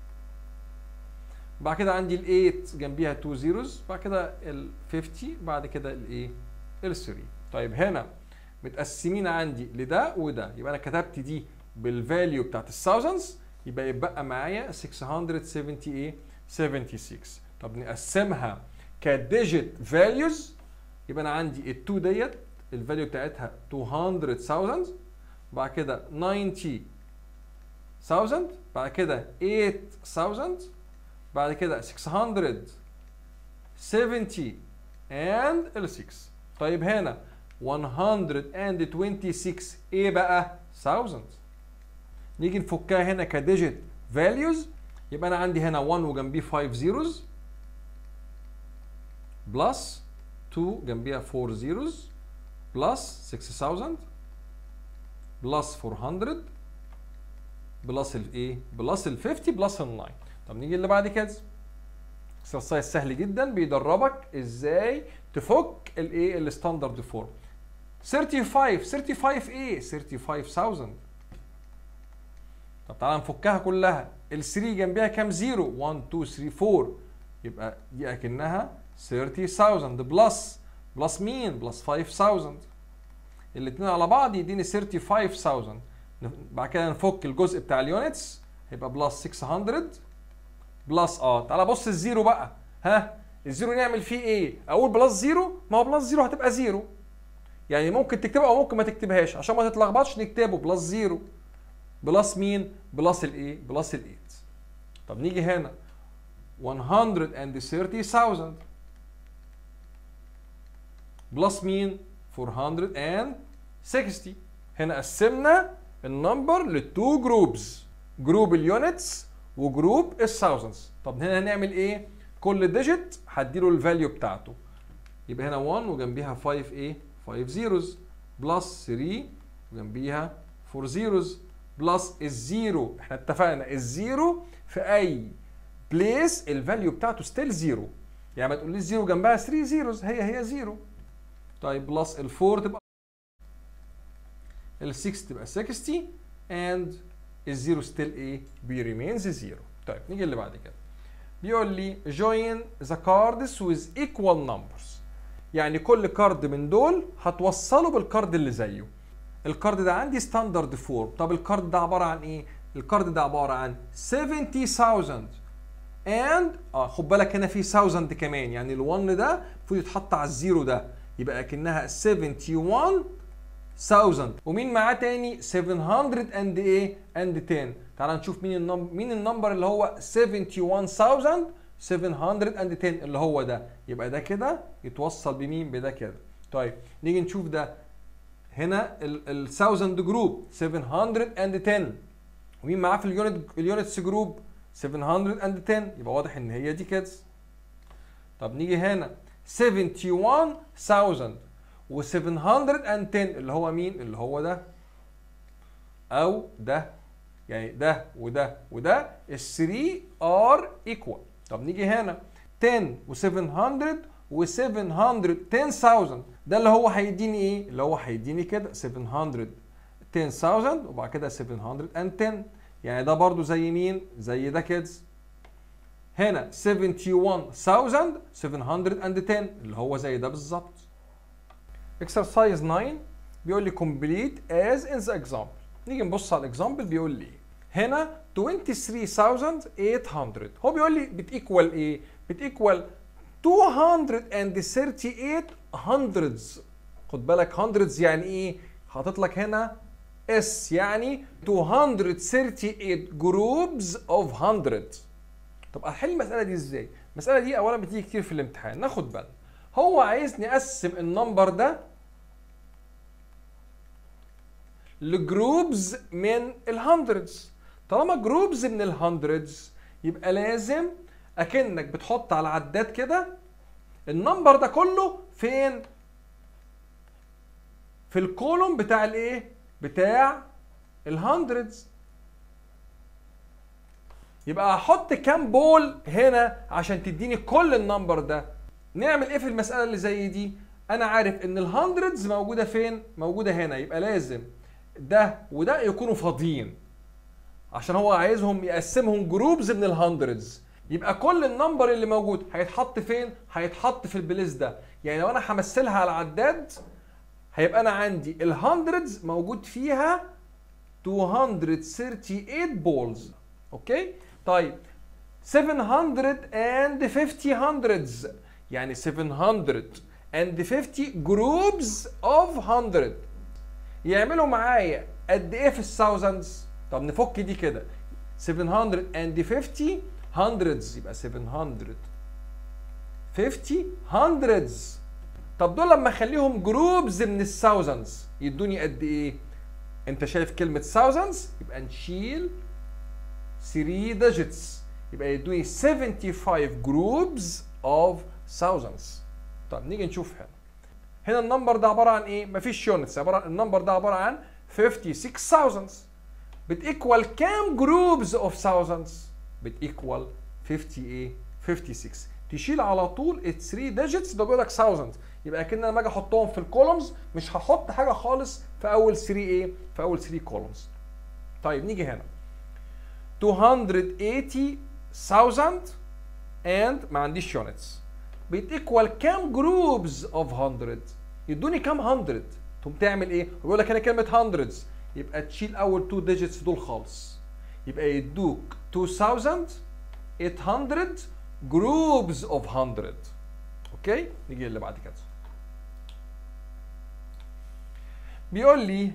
بعد كده عندي ال8 جنبيها 2 زيروز بعد كده ال50 بعد كده الايه ال3 طيب هنا متقسمين عندي لده وده يبقى انا كتبت دي بالفاليو بتاعت الثاوزندز يبقى يبقى معايا 670 ايه 76 طب نقسمها كديجيت فاليوز يبقى انا عندي ال2 ديت الفاليو بتاعتها 200000 بعد كده 90000 بعد كده 8000 بعد كده 670 and ال 6 طيب هنا 126 ايه بقى 1000 نيجي نفكها هنا كديجيت فاليوز يبقى انا عندي هنا 1 وجنبيه 5 زيروز بلس 2 جنبيها 4 زيروز بلس 6000 بلس 400 بلس الايه بلس ال 50 بلس ال 9 طب نيجي اللي بعد كده اكسرسايز سهل جدا بيدربك ازاي تفك الايه الستاندرد فورم 35 35 ايه 35000 طب تعالى نفكها كلها ال 3 جنبيها كام زيرو 1 2 3 4 يبقى دي اكنها 30000 بلس بلس مين بلس 5000 الاثنين على بعض يديني 35000 بعد كده نفك الجزء بتاع اليونتس هيبقى بلس 600 بلس اه تعالى بص الزيرو بقى ها الزيرو نعمل فيه ايه اقول بلس زيرو ما هو بلس زيرو هتبقى زيرو يعني ممكن تكتبها او ممكن ما تكتبهاش عشان ما تتلخبطش نكتبه بلس زيرو بلس مين بلس الايه بلس ال 8 طب نيجي هنا 130000 بلس مين 460 هنا قسمنا النمبر لتو جروبز جروب اليونتس وجروب الثاوزندز طب هنا هنعمل ايه كل ديجيت هديله الفاليو بتاعته يبقى هنا 1 وجنبيها 5 ايه 5 زيروز بلس 3 وجنبيها 4 زيروز بلس الزيرو احنا اتفقنا الزيرو في اي بليس الفاليو بتاعته ستيل زيرو يعني ما تقوليش زيرو جنبها 3 زيروز هي هي زيرو طيب بلس ال4 تبقى ال 6 تبقى 60 and الزيرو ستيل ايه بي ريمينز زيرو طيب نيجي اللي بعد كده بيقول لي join the cards with equal numbers يعني كل كارد من دول هتوصله بالكارد اللي زيه الكارد ده عندي ستاندرد فورم طب الكارد ده عباره عن ايه الكارد ده عباره عن 70000 and اه خد بالك هنا في 1000 كمان يعني ال1 ده المفروض يتحط على الزيرو ده يبقى اكنها 71000 ومين معاه تاني 700 اند ايه اند 10 تعال نشوف مين النمبر مين النمبر اللي هو 71700 710 اللي هو ده يبقى ده كده يتوصل بمين بده كده طيب نيجي نشوف ده هنا ال 1000 جروب 710 ومين معاه في اليونت اليونتس جروب 710 يبقى واضح ان هي دي كده طب نيجي هنا 71000 و 710 اللي هو مين اللي هو ده او ده يعني ده وده وده ال 3 ار ايكوال طب نيجي هنا 10 و 700 و 700 10000 ده اللي هو هيديني ايه اللي هو هيديني كده 700 10000 وبعد كده 710 يعني ده برضو زي مين زي ده كده هنا 71710 اللي هو زي ده بالظبط exercise 9 بيقول لي complete as in the example نيجي نبص على الاكزامبل بيقول لي هنا 23800 هو بيقول لي بتيكوال ايه بتيكوال 238 hundreds خد بالك hundreds يعني ايه حاطط لك هنا اس يعني 238 groups of 100 طب احل المساله دي ازاي المساله دي اولا بتيجي كتير في الامتحان ناخد بالنا هو عايزني اقسم النمبر ده لجروبز من الهندردز طالما جروبز من الهندردز يبقى لازم اكنك بتحط على العداد كده النمبر ده كله فين في الكولوم بتاع الايه بتاع الهندردز يبقى هحط كام بول هنا عشان تديني كل النمبر ده نعمل ايه في المساله اللي زي دي انا عارف ان الهندردز موجوده فين موجوده هنا يبقى لازم ده وده يكونوا فاضيين عشان هو عايزهم يقسمهم جروبز من الهندردز يبقى كل النمبر اللي موجود هيتحط فين هيتحط في البليس ده يعني لو انا همثلها على العداد هيبقى انا عندي الهندردز موجود فيها 238 بولز اوكي طيب 750 هندردز يعني 750 جروبز اوف 100 يعملوا معايا قد ايه في الثاوزندز طب نفك دي كده 750 hundreds يبقى 750 hundreds طب دول لما اخليهم جروبز من الثاوزندز يدوني قد ايه انت شايف كلمه thousands يبقى نشيل 3 digits يبقى يدوني 75 جروبز اوف thousands طب نيجي نشوف هنا هنا النمبر ده عباره عن ايه مفيش يونتس عباره عن النمبر ده عباره عن 56000 بتيكوال كام جروبز اوف thousands بتيكوال 50 ايه 56 تشيل على طول ال 3 ديجيتس ده بيقول لك 1000 يبقى كده لما اجي احطهم في الكولومز مش هحط حاجه خالص في اول 3 ايه في اول 3 كولومز طيب نيجي هنا 280000 and ما عنديش يونتس بيتيكوال كام جروبز اوف 100 يدوني كام 100 تقوم تعمل ايه بيقول لك هنا كلمه هندردز يبقى تشيل اول 2 ديجيتس دول خالص يبقى يدوك 2800 جروبز اوف 100 اوكي نيجي اللي بعد كده بيقول لي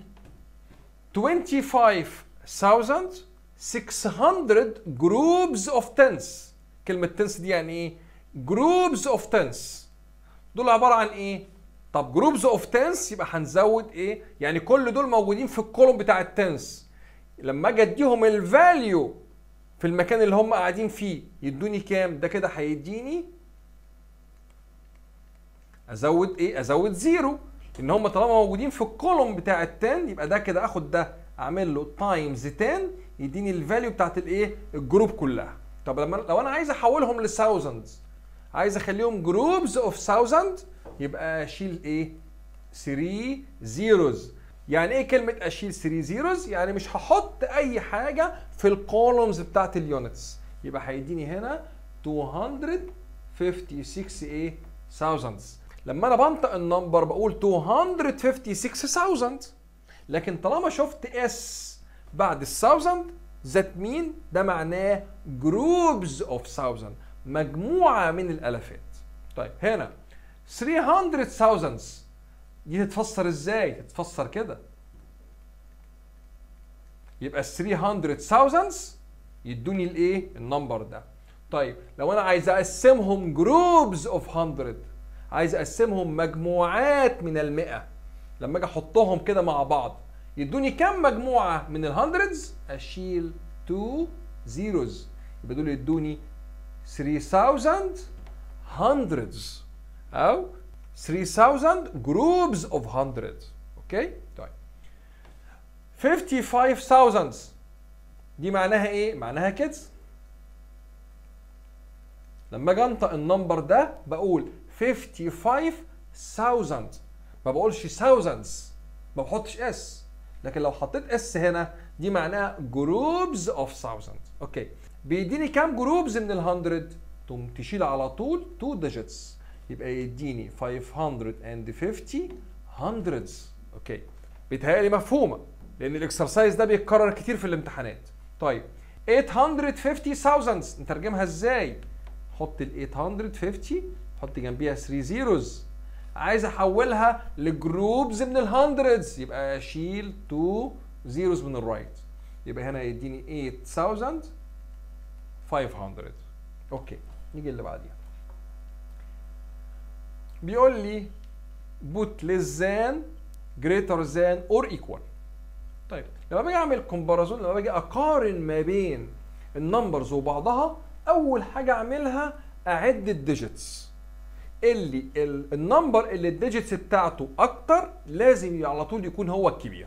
25600 جروبز اوف تنس كلمة تنس دي يعني ايه؟ جروبز اوف تنس دول عبارة عن ايه؟ طب جروبز اوف تنس يبقى هنزود ايه؟ يعني كل دول موجودين في الكولوم بتاع التنس لما اجي اديهم الفاليو في المكان اللي هم قاعدين فيه يدوني كام؟ ده كده هيديني ازود ايه؟ ازود زيرو ان هم طالما موجودين في الكولوم بتاع ال 10 يبقى ده كده اخد ده اعمل له تايمز 10 يديني الفاليو بتاعت الايه؟ الجروب كلها. طب لما لو انا عايز احولهم لثاوزندز عايز اخليهم جروبز اوف ثاوزند يبقى اشيل ايه؟ 3 زيروز يعني ايه كلمه اشيل 3 زيروز يعني مش هحط اي حاجه في الكولومز بتاعت اليونتس يبقى هيديني هنا 256 ايه thousands لما انا بنطق النمبر بقول 256,000 لكن طالما شفت اس بعد الثاوزند ذات مين ده معناه جروبز اوف thousand مجموعه من الالافات طيب هنا 300 thousands دي تتفسر ازاي تتفسر كده يبقى 300 thousands يدوني الايه النمبر ده طيب لو انا عايز اقسمهم جروبز اوف 100 عايز اقسمهم مجموعات من المئة لما اجي احطهم كده مع بعض يدوني كم مجموعة من الهندردز اشيل 2 زيروز يبقى دول يدوني 3000 hundreds او 3000 جروبز اوف hundreds اوكي طيب 55000 دي معناها ايه معناها كيدز لما اجي انطق النمبر ده بقول 55000 ما بقولش thousands ما بحطش اس لكن لو حطيت اس هنا دي معناها جروبز اوف thousands اوكي بيديني كام جروبز من ال 100 تقوم تشيل على طول 2 ديجيتس يبقى يديني 550 hundreds اوكي بيتهيألي مفهومه لان الاكسرسايز ده بيتكرر كتير في الامتحانات طيب 850000 نترجمها ازاي حط ال 850 حط جنبيها 3 زيروز عايز احولها لجروبز من الهندردز يبقى اشيل 2 زيروز من الرايت يبقى هنا يديني 8500 اوكي نيجي اللي بعديها بيقول لي put less than greater than or equal طيب لما باجي اعمل كومباريزون لما باجي اقارن ما بين النمبرز وبعضها اول حاجه اعملها اعد الديجيتس اللي ال- النمبر اللي الديجيتس بتاعته اكتر لازم على طول يكون هو الكبير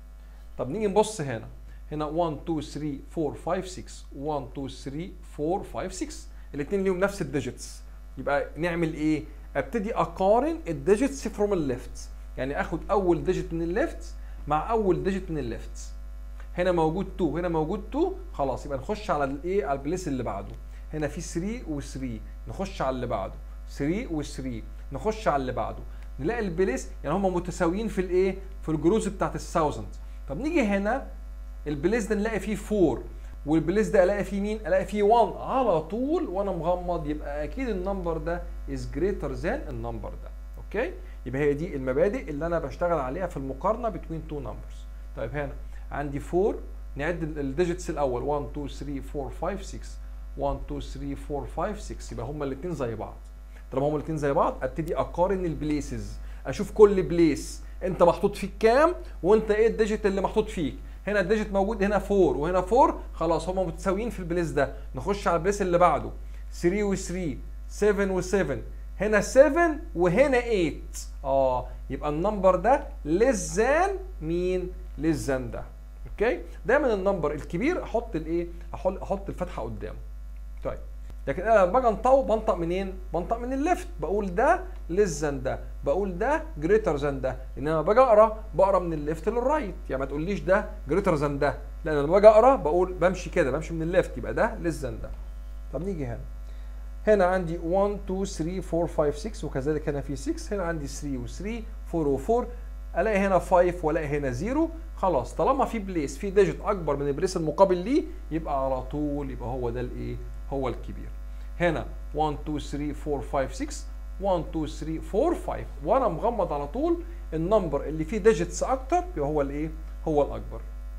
طب نيجي نبص هنا هنا 1 2 3 4 5 6 1 2 3 4 5 6 الاثنين ليهم نفس الديجيتس يبقى نعمل ايه ابتدي اقارن الديجيتس فروم الليفت يعني اخد اول ديجيت من الليفت مع اول ديجيت من الليفت هنا موجود 2 هنا موجود 2 خلاص يبقى نخش على الايه على البليس اللي بعده هنا في 3 و3 نخش على اللي بعده 3 و3 نخش على اللي بعده نلاقي البليس يعني هم متساويين في الايه في الجروز بتاعت الثاوزند طب نيجي هنا البليس ده نلاقي فيه 4 والبليس ده الاقي فيه مين الاقي فيه 1 على طول وانا مغمض يبقى اكيد النمبر ده از جريتر ذان النمبر ده اوكي يبقى هي دي المبادئ اللي انا بشتغل عليها في المقارنه بين تو نمبرز طيب هنا عندي 4 نعد الديجيتس الاول 1 2 3 4 5 6 1 2 3 4 5 6 يبقى هما الاثنين زي بعض طالما هما الاثنين زي بعض ابتدي اقارن البليسز اشوف كل بليس انت محطوط فيك كام وانت ايه الديجيت اللي محطوط فيك هنا الديجيت موجود هنا 4 وهنا 4 خلاص هما متساويين في البليس ده نخش على البليس اللي بعده 3 و3 7 و7 هنا 7 وهنا 8 اه يبقى النمبر ده less than مين less than ده اوكي دايما النمبر الكبير احط الايه احط احط الفتحه قدامه طيب لكن انا لما باجي انطق بنطق منين بنطق من الليفت بقول ده less than ده بقول ده greater than ده انما باجي اقرا بقرا من الليفت للرايت يعني ما تقوليش ده greater than ده لا انا لما باجي اقرا بقول بمشي كده بمشي من الليفت يبقى ده less than ده طب نيجي هنا هنا عندي 1 2 3 4 5 6 وكذلك هنا في 6 هنا عندي 3 و3 4 و4 الاقي هنا 5 والاقي هنا 0 خلاص طالما في بليس في ديجيت اكبر من البليس المقابل ليه يبقى على طول يبقى هو ده الايه هو الكبير هنا 1 2 3 4 5 6 1 2 3 4 5 وانا مغمض على طول النمبر اللي فيه ديجيتس اكتر يبقى هو الايه هو الاكبر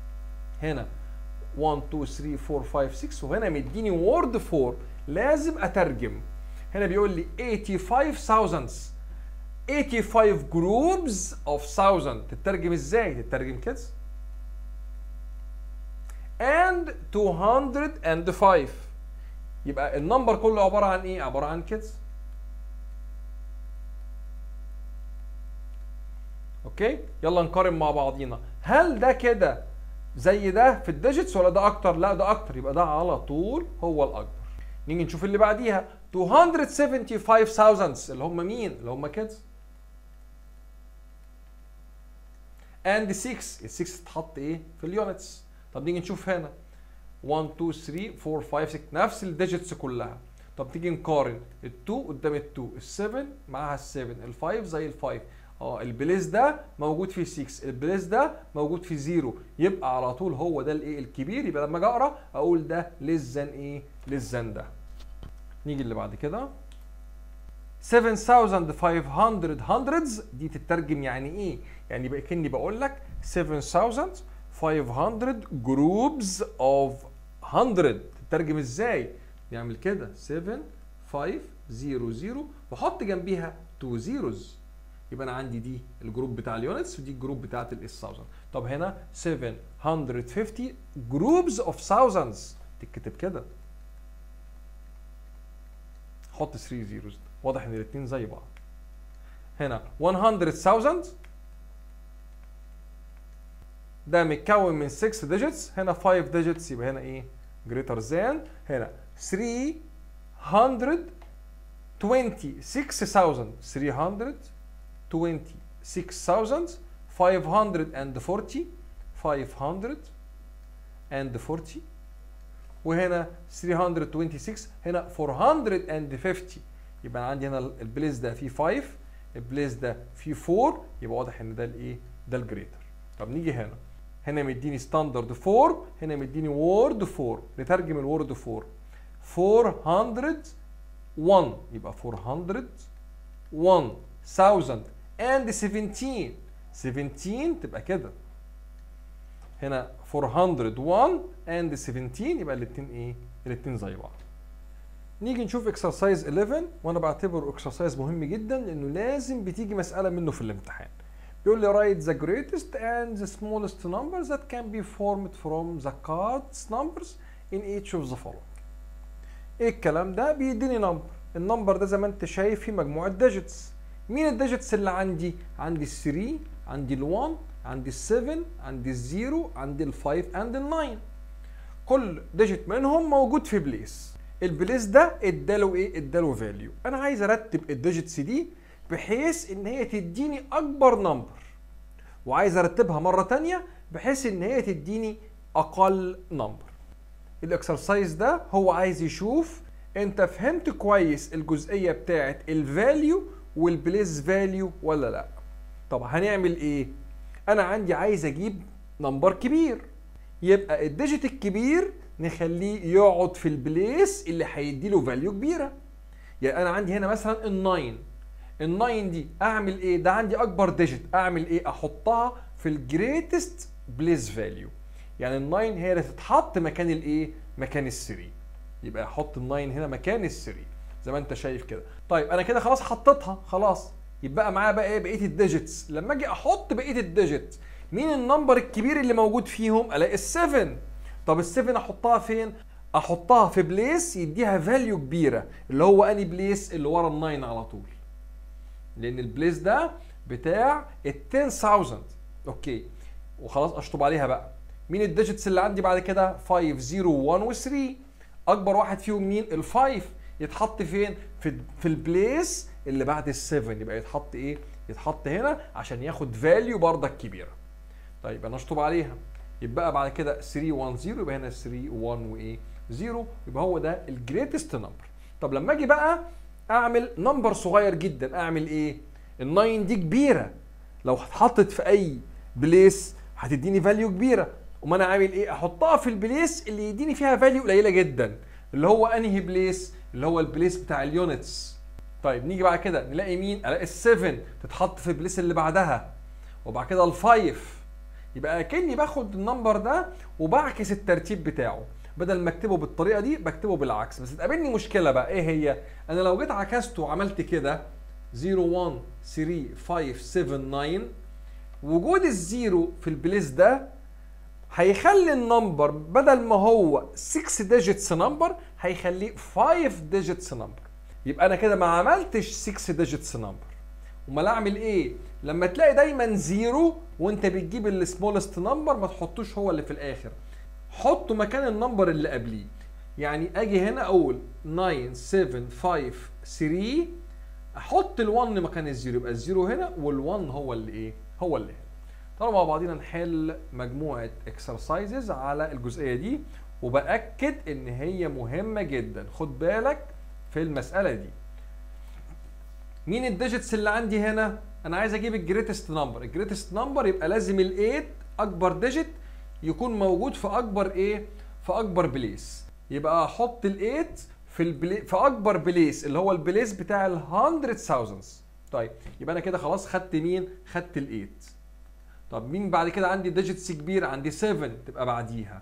هنا 1 2 3 4 5 6 وهنا مديني وورد 4 لازم اترجم هنا بيقول لي 85000 85 جروبز اوف 1000 تترجم ازاي تترجم كده and 205 يبقى النمبر كله عباره عن ايه عباره عن كده اوكي يلا نقارن مع بعضينا هل ده كده زي ده في الديجيتس ولا ده اكتر لا ده اكتر يبقى ده على طول هو الاكبر نيجي نشوف اللي بعديها 275000 اللي هم مين اللي هم كده اند 6 ال 6 تتحط ايه في اليونتس طب نيجي نشوف هنا 1 2 3 4 5 6 نفس الديجيتس كلها طب تيجي نقارن ال2 قدام ال2 ال7 معاها ال7 ال5 زي ال5 اه البليس ده موجود في 6 البليس ده موجود في 0 يبقى على طول هو ده الايه الكبير يبقى لما اجي اقرا اقول ده ليس ذان ايه ليس ذان ده نيجي اللي بعد كده 7500 hundreds دي تترجم يعني ايه يعني بقى كاني بقول لك 7500 groups of 100 تترجم ازاي نعمل كده 7 5 0 0 واحط جنبيها 2 zeros يبقى انا عندي دي الجروب بتاع اليونتس ودي الجروب بتاعت الاس 1000 طب هنا 750 جروبز اوف thousands تتكتب كده حط 3 زيروز واضح ان الاثنين زي بعض هنا 100000 ده متكون من 6 ديجيتس هنا 5 ديجيتس يبقى هنا ايه greater than هنا 326,000 326,540 540 وهنا 326 هنا 450 يبقى عندي هنا البليس ده فيه 5 البليس ده فيه 4 يبقى واضح ان ده الايه ده الجريتر طب نيجي هنا هنا مديني ستاندرد 4 هنا مديني وورد 4 نترجم الوورد 4 401 يبقى 401 1000 and 17 17 تبقى كده هنا 401 and 17 يبقى الاثنين ايه الاثنين زي بعض نيجي نشوف اكسرسايز 11 وانا بعتبره اكسرسايز مهم جدا لانه لازم بتيجي مساله منه في الامتحان بيقول لي write the greatest and the smallest numbers that can be formed from the cards numbers in each of the following ايه الكلام ده بيديني نمبر النمبر ده زي ما انت شايف فيه مجموعه ديجيتس مين الديجيتس اللي عندي عندي ال 3 عندي ال 1 عندي ال 7 عندي ال 0 عندي ال 5 عندي ال 9 كل ديجيت منهم موجود في بليس البليس ده اداله ايه اداله فاليو انا عايز ارتب الديجيتس دي بحيث ان هي تديني اكبر نمبر وعايز ارتبها مره تانية بحيث ان هي تديني اقل نمبر الاكسرسايز ده هو عايز يشوف انت فهمت كويس الجزئيه بتاعه الفاليو والبليس فاليو ولا لا طب هنعمل ايه انا عندي عايز اجيب نمبر كبير يبقى الديجيت الكبير نخليه يقعد في البليس اللي هيدي له فاليو كبيره يعني انا عندي هنا مثلا ال9 ال9 دي اعمل ايه ده عندي اكبر ديجيت اعمل ايه احطها في الجريتست بليس فاليو يعني ال9 هي اللي تتحط مكان الايه مكان ال3 يبقى احط ال9 هنا مكان ال3 زي ما انت شايف كده طيب انا كده خلاص حطيتها خلاص يبقى معايا بقى ايه بقيه الديجيتس لما اجي احط بقيه الديجيت مين النمبر الكبير اللي موجود فيهم الاقي ال7 طب ال7 احطها فين احطها في بليس يديها فاليو كبيره اللي هو اني بليس اللي ورا ال9 على طول لان البليس ده بتاع ال 10000 اوكي وخلاص اشطب عليها بقى مين الديجيتس اللي عندي بعد كده 5 0 1 و3 اكبر واحد فيهم مين ال5 يتحط فين في في البليس اللي بعد ال7 يبقى يتحط ايه يتحط هنا عشان ياخد فاليو بردك كبيره طيب انا اشطب عليها يبقى بعد كده 3 1 0 يبقى هنا 3 1 وايه 0 يبقى هو ده الجريتست نمبر طب لما اجي بقى اعمل نمبر صغير جدا اعمل ايه ال9 دي كبيره لو اتحطت في اي بليس هتديني فاليو كبيره وما انا عامل ايه احطها في البليس اللي يديني فيها فاليو قليله جدا اللي هو انهي بليس اللي هو البليس بتاع اليونتس طيب نيجي بعد كده نلاقي مين الاقي ال7 تتحط في البليس اللي بعدها وبعد كده ال5 يبقى اكني باخد النمبر ده وبعكس الترتيب بتاعه بدل ما اكتبه بالطريقه دي بكتبه بالعكس بس تقابلني مشكله بقى ايه هي انا لو جيت عكسته وعملت كده 0 1 3 5 7 9 وجود الزيرو في البليس ده هيخلي النمبر بدل ما هو 6 ديجيتس نمبر هيخليه 5 ديجيتس نمبر يبقى انا كده ما عملتش 6 ديجيتس نمبر امال اعمل ايه لما تلاقي دايما زيرو وانت بتجيب السمولست نمبر ما تحطوش هو اللي في الاخر حطه مكان النمبر اللي قبليه يعني اجي هنا اقول 9 7 5 3 احط ال1 مكان الزيرو يبقى الزيرو هنا وال1 هو اللي ايه هو اللي هنا تعالوا مع بعضينا نحل مجموعه اكسرسايزز على الجزئيه دي وباكد ان هي مهمه جدا خد بالك في المساله دي مين الديجيتس اللي عندي هنا انا عايز اجيب الجريتست نمبر الجريتست نمبر يبقى لازم ال8 اكبر ديجيت يكون موجود في اكبر ايه في اكبر بليس يبقى احط ال8 في البلي في اكبر بليس اللي هو البليس بتاع ال 100 طيب يبقى انا كده خلاص خدت مين خدت ال8 طب مين بعد كده عندي ديجيتس كبير عندي 7 تبقى بعديها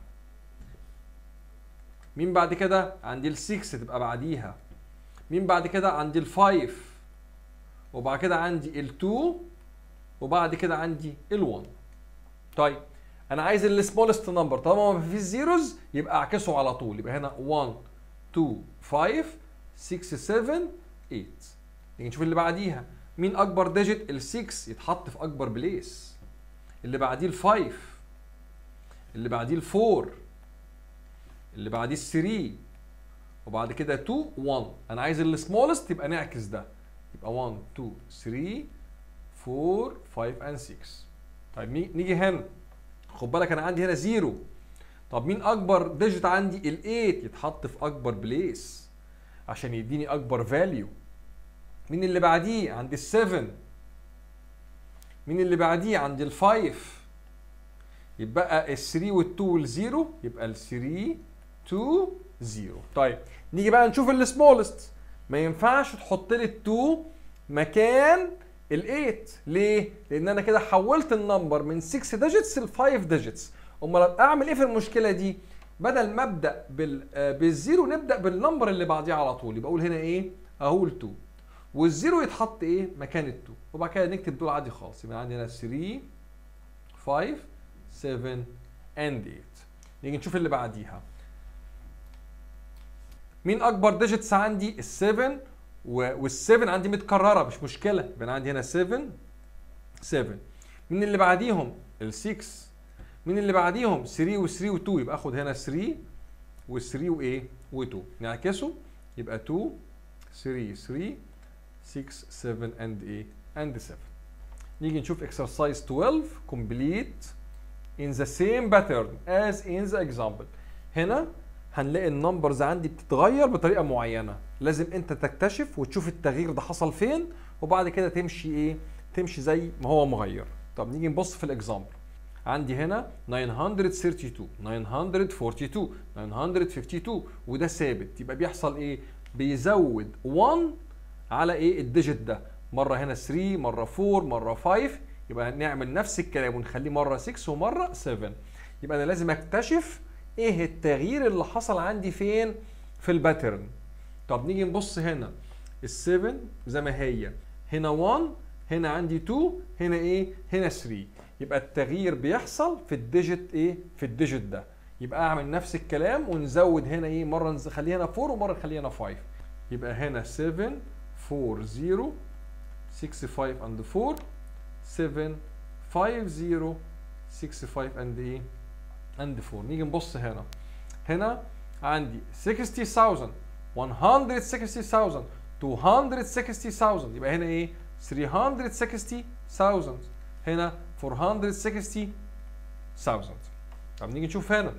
مين بعد كده عندي ال6 تبقى بعديها مين بعد كده عندي ال5 وبعد كده عندي ال2 وبعد كده عندي ال1 طيب انا عايز السمولست نمبر طالما ما فيش زيروز يبقى اعكسه على طول يبقى هنا 1 2 5 6 7 8 نيجي نشوف اللي بعديها مين اكبر ديجيت ال6 يتحط في اكبر بليس اللي بعديه ال5 اللي بعديه ال4 اللي بعديه ال3 وبعد كده 2 1 انا عايز السمولست يبقى نعكس ده يبقى 1 2 3 4 5 and 6 طيب نيجي هنا خد بالك انا عندي هنا 0 طب مين اكبر ديجيت عندي ال8 يتحط في اكبر بليس عشان يديني اكبر فاليو مين اللي بعديه عندي ال7 مين اللي بعديه عندي ال5 يبقى ال3 وال2 وال0 يبقى ال3 2 0 طيب نيجي بقى نشوف السمولست ما ينفعش تحط لي ال2 مكان ال8 ليه؟ لان انا كده حولت النمبر من 6 ديجيتس ل 5 ديجيتس امال اعمل ايه في المشكله دي؟ بدل ما ابدا بال بالزيرو نبدا بالنمبر اللي بعديه على طول يبقى اقول هنا ايه؟ اقول 2 والزيرو يتحط ايه؟ مكان ال 2 وبعد كده نكتب دول عادي خالص يبقى عندي هنا 3 5 7 and 8 نيجي نشوف اللي بعديها مين اكبر ديجيتس عندي؟ ال 7 وال7 عندي متكرره مش مشكله يبقى انا عندي هنا 7 7 مين اللي بعديهم ال6 مين اللي بعديهم 3 و3 و2 يبقى اخد هنا 3 و3 وايه و2 نعكسه يبقى 2 3 3 6 7 and ايه and 7 نيجي نشوف exercise 12 complete in the same pattern as in the example هنا هنلاقي النمبرز عندي بتتغير بطريقه معينه لازم انت تكتشف وتشوف التغيير ده حصل فين وبعد كده تمشي ايه تمشي زي ما هو مغير طب نيجي نبص في الاكزامبل عندي هنا 932 942 952 وده ثابت يبقى بيحصل ايه بيزود 1 على ايه الديجيت ده مره هنا 3 مره 4 مره 5 يبقى نعمل نفس الكلام ونخليه مره 6 ومره 7 يبقى انا لازم اكتشف ايه التغيير اللي حصل عندي فين في الباترن طب نيجي نبص هنا ال7 زي ما هي هنا 1 هنا عندي 2 هنا ايه هنا 3 يبقى التغيير بيحصل في الديجيت ايه في الديجيت ده يبقى اعمل نفس الكلام ونزود هنا ايه مره نخليه هنا 4 ومره نخليه هنا 5 يبقى هنا 7 4 0 6 5 and 4 7 5 0 6 5 and ايه and 4 نيجي نبص هنا هنا عندي 60000 160000 260000 يبقى هنا ايه 360000 هنا 460000 طب نيجي نشوف هنا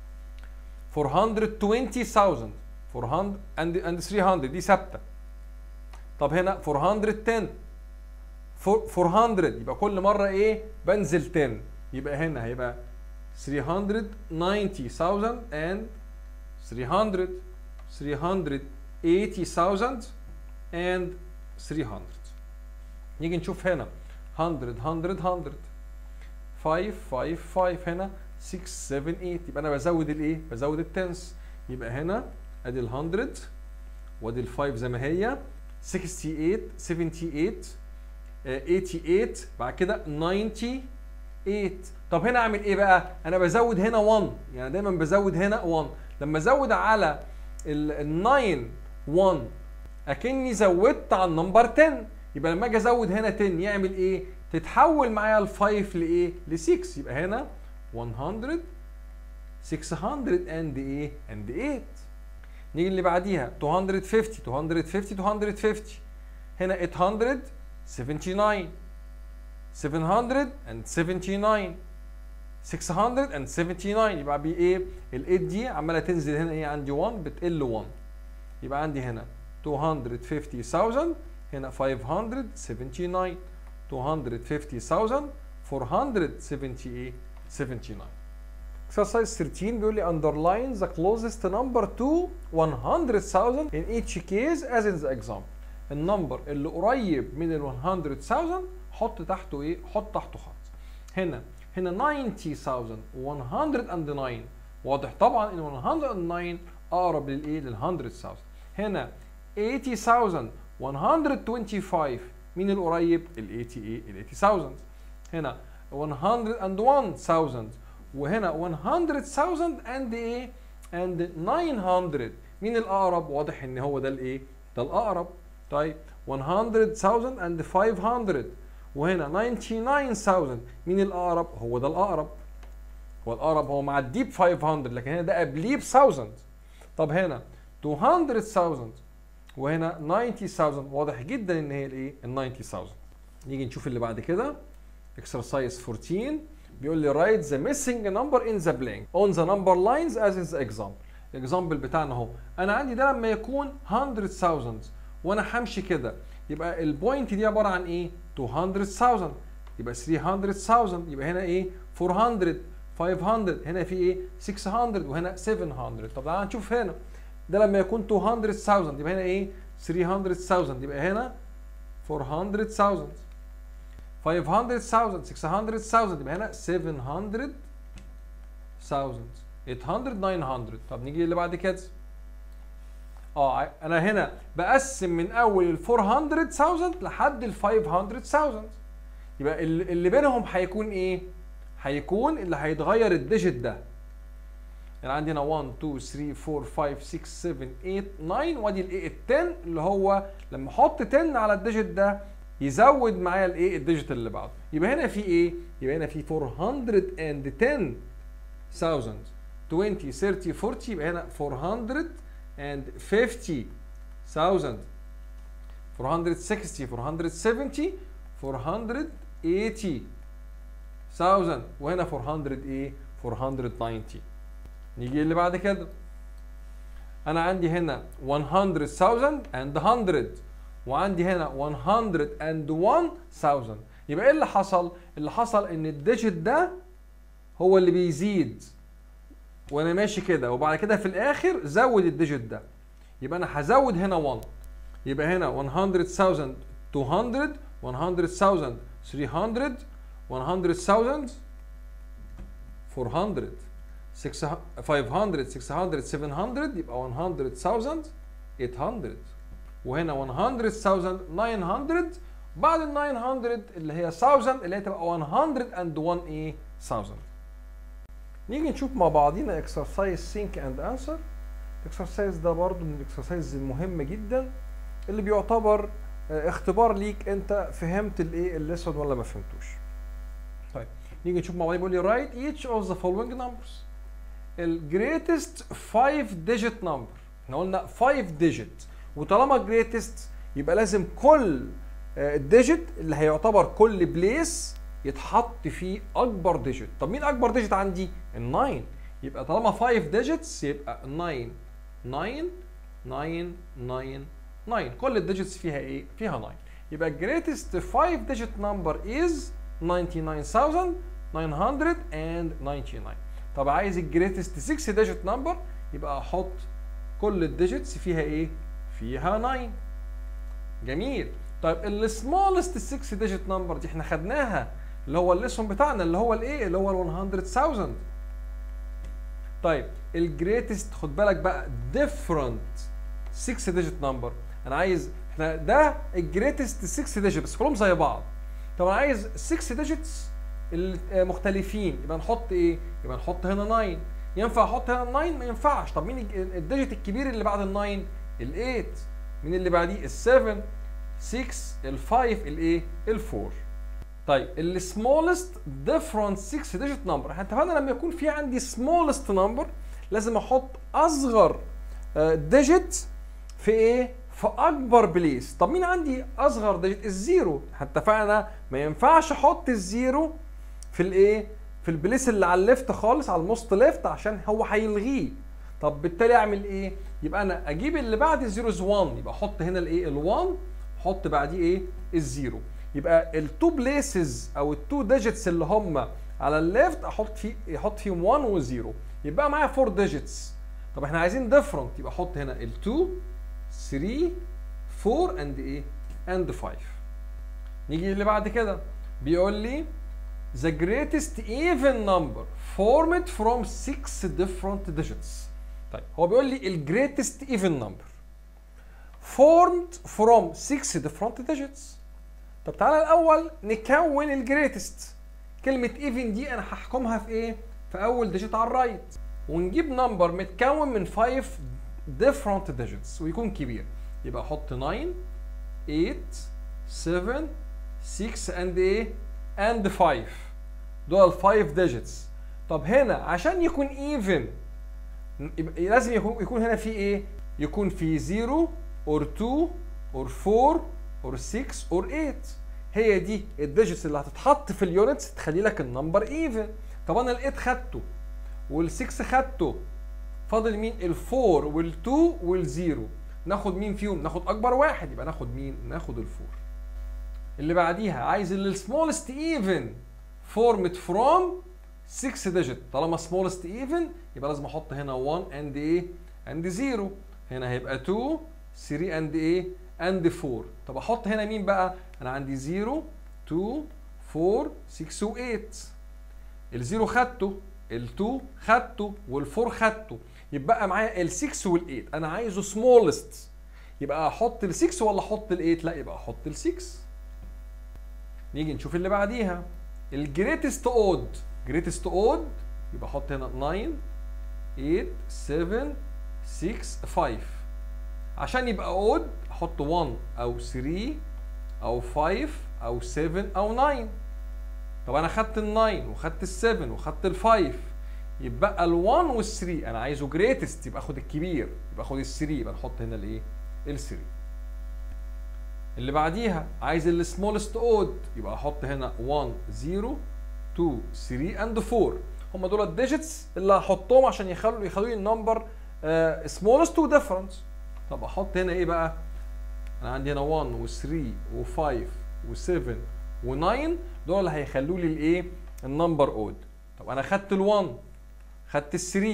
420000 400 and and 300 دي ثابته طب هنا 410 400 يبقى كل مره ايه بنزل 10 يبقى هنا هيبقى 390,000 and 300 380,000 and 300 نيجي نشوف هنا 100 100 100 5 5 5 هنا 6 7 8 يبقى انا بزود الايه بزود التنس يبقى هنا ادي ال 100 وادي ال 5 زي ما هي 68 78 88 بعد كده 98 طب هنا اعمل ايه بقى انا بزود هنا 1 يعني دايما بزود هنا 1 لما ازود على ال 9 1 اكني زودت على النمبر 10 يبقى لما اجي ازود هنا 10 يعمل ايه تتحول معايا ال 5 لايه ل 6 يبقى هنا 100 600 اند ايه اند 8 نيجي اللي بعديها 250 250 250 هنا 879 779 679 يبقى بي ايه ال 8 دي عماله تنزل هنا ايه عندي 1 بتقل 1 يبقى عندي هنا 250,000 هنا 579 250,000 478 79 Exercise 13 بيقول لي underline the closest number to 100,000 in each case as in the example. النمبر اللي قريب من ال 100,000 حط تحته ايه؟ حط تحته خط. هنا هنا 90,109 واضح طبعا ان 109 اقرب للايه؟ لل 100,000. هنا 80,125 مين القريب؟ ال 80 ايه؟ ال 80,000. هنا 101,000 وهنا 100,000 and ايه and 900 مين الاقرب واضح ان هو ده الايه ده الاقرب طيب 100,000 and 500 وهنا 99,000 مين الاقرب هو ده الاقرب هو الاقرب هو معديه ب 500 لكن هنا ده قبليه ب 1000 طب هنا 200,000 وهنا 90,000 واضح جدا ان هي الايه ال 90,000 نيجي نشوف اللي بعد كده exercise 14 بيقول لي write the missing number in the blank on the number lines as in the example الاكزامبل بتاعنا اهو انا عندي ده لما يكون 100,000 وانا همشي كده يبقى البوينت دي عباره عن ايه 200,000 يبقى 300,000 يبقى هنا ايه 400 500 هنا في ايه 600 وهنا 700 طب تعالى نشوف هنا ده لما يكون 200,000 يبقى هنا ايه 300,000 يبقى هنا 400,000 500,000 600,000 يبقى هنا 700,000 800 900 طب نيجي اللي بعد كده اه انا هنا بقسم من اول ال 400,000 لحد ال 500,000 يبقى اللي بينهم هيكون ايه؟ هيكون اللي هيتغير الديجيت ده يعني عندي هنا 1 2 3 4 5 6 7 8 9 وادي الايه ال 10 اللي هو لما احط 10 على الديجيت ده يزود معايا الايه الديجيت اللي بعده يبقى هنا في ايه يبقى هنا في 410,000 20 30 40 يبقى هنا 450,000 460 470 480 1000 وهنا 400 ايه 490 نيجي اللي بعد كده انا عندي هنا 100,000 and 100 وعندي هنا 101,000 يبقى ايه اللي حصل؟ اللي حصل ان الديجيت ده هو اللي بيزيد وانا ماشي كده وبعد كده في الاخر زود الديجيت ده يبقى انا هزود هنا 1 يبقى هنا 100,000 200 100,000 300 100,000 400 600 500 600 700 يبقى 100,000 800 وهنا 100,000 900 بعد ال 900 اللي هي 1000 اللي هي تبقى 101 ايه 1000 نيجي نشوف مع بعضينا اكسرسايز سينك اند انسر الاكسرسايز ده برضو من الاكسرسايز المهمه جدا اللي بيعتبر اختبار ليك انت فهمت الايه الليسون ولا ما فهمتوش طيب نيجي نشوف مع بعض بيقول لي write each of the following numbers ال greatest 5 digit number احنا قلنا 5 digit وطالما greatest يبقى لازم كل الديجيت اللي هيعتبر كل بليس يتحط فيه اكبر ديجيت طب مين اكبر ديجيت عندي ال9 يبقى طالما 5 ديجيتس يبقى 9 9 9 9 9 كل الديجيتس فيها ايه فيها 9 يبقى greatest 5 digit number is 99999 طب عايز الجريتست 6 ديجيت نمبر يبقى احط كل الديجيتس فيها ايه فيها 9 جميل طيب السمولست 6 ديجيت نمبر دي احنا خدناها اللي هو الليسون بتاعنا اللي هو الايه اللي هو ال 100000 طيب الجريتست خد بالك بقى different 6 ديجيت نمبر انا عايز احنا ده الجريتست 6 ديجيت بس كلهم زي بعض طب انا عايز 6 ديجيتس المختلفين يبقى نحط ايه يبقى نحط هنا 9 ينفع احط هنا 9 ما ينفعش طب مين الديجيت الكبير اللي بعد ال 9 ال 8 مين اللي بعديه ال 7 6 ال 5 الايه ال 4 طيب السمولست ديفرنت 6 ديجيت نمبر احنا اتفقنا لما يكون في عندي سمولست نمبر لازم احط اصغر ديجيت في ايه في اكبر بليس طب مين عندي اصغر ديجيت الزيرو حتى اتفقنا ما ينفعش احط الزيرو في الايه في البليس اللي على الليفت خالص على الموست ليفت عشان هو هيلغيه طب بالتالي اعمل ايه يبقى انا اجيب اللي بعد الزيروز 1 يبقى احط هنا الايه ال1 احط بعديه ايه الزيرو يبقى التو بليسز او التو ديجيتس اللي هم على الليفت احط فيه احط فيهم 1 و0 يبقى معايا 4 ديجيتس طب احنا عايزين ديفرنت يبقى احط هنا ال2 3 4 اند ايه اند 5 نيجي اللي بعد كده بيقول لي the greatest even number formed from 6 different digits طيب هو بيقول لي ال greatest even number formed from 6 different digits طب تعالى الاول نكون ال greatest كلمة even دي انا هحكمها في ايه؟ في اول ديجيت على الرايت ونجيب نمبر متكون من 5 different digits ويكون كبير يبقى احط 9 8 7 6 and ايه and 5 دول 5 digits طب هنا عشان يكون even يبقى لازم يكون يكون هنا في ايه يكون في 0 or 2 or 4 or 6 or 8 هي دي الديجيتس اللي هتتحط في اليونتس تخلي لك النمبر ايفن طب انا ال8 خدته وال6 خدته فاضل مين ال4 وال2 وال0 ناخد مين فيهم ناخد اكبر واحد يبقى ناخد مين ناخد ال4 اللي بعديها عايز السمولست ايفن فورمت فروم 6 ديجيت طالما سمولست ايفن يبقى لازم احط هنا 1 اند ايه اند 0 هنا هيبقى 2 3 اند ايه اند 4 طب احط هنا مين بقى انا عندي 0 2 4 6 و8 ال0 خدته ال2 خدته وال4 خدته يبقى معايا ال6 وال8 انا عايزه سمولست يبقى احط ال6 ولا احط ال8 لا يبقى احط ال6 نيجي نشوف اللي بعديها الجريتست اود جريتست اود يبقى احط هنا 9 8 7 6 5 عشان يبقى اود احط 1 او 3 او 5 او 7 او 9 طب انا خدت ال 9 وخدت ال 7 وخدت ال 5 يبقى ال 1 وال 3 انا عايزه جريتست يبقى اخد الكبير يبقى اخد ال 3 يبقى نحط هنا الايه؟ ال 3 اللي بعديها عايز السمولست اود يبقى احط هنا 1 0 2 3 اند 4 هم دول الديجيتس اللي هحطهم عشان يخلوا يخلوا لي النمبر سمولست وديفرنت طب احط هنا ايه بقى؟ انا عندي هنا 1 و3 و5 و7 و9 دول اللي هيخلوا لي الايه؟ النمبر اود طب انا خدت ال1 خدت ال3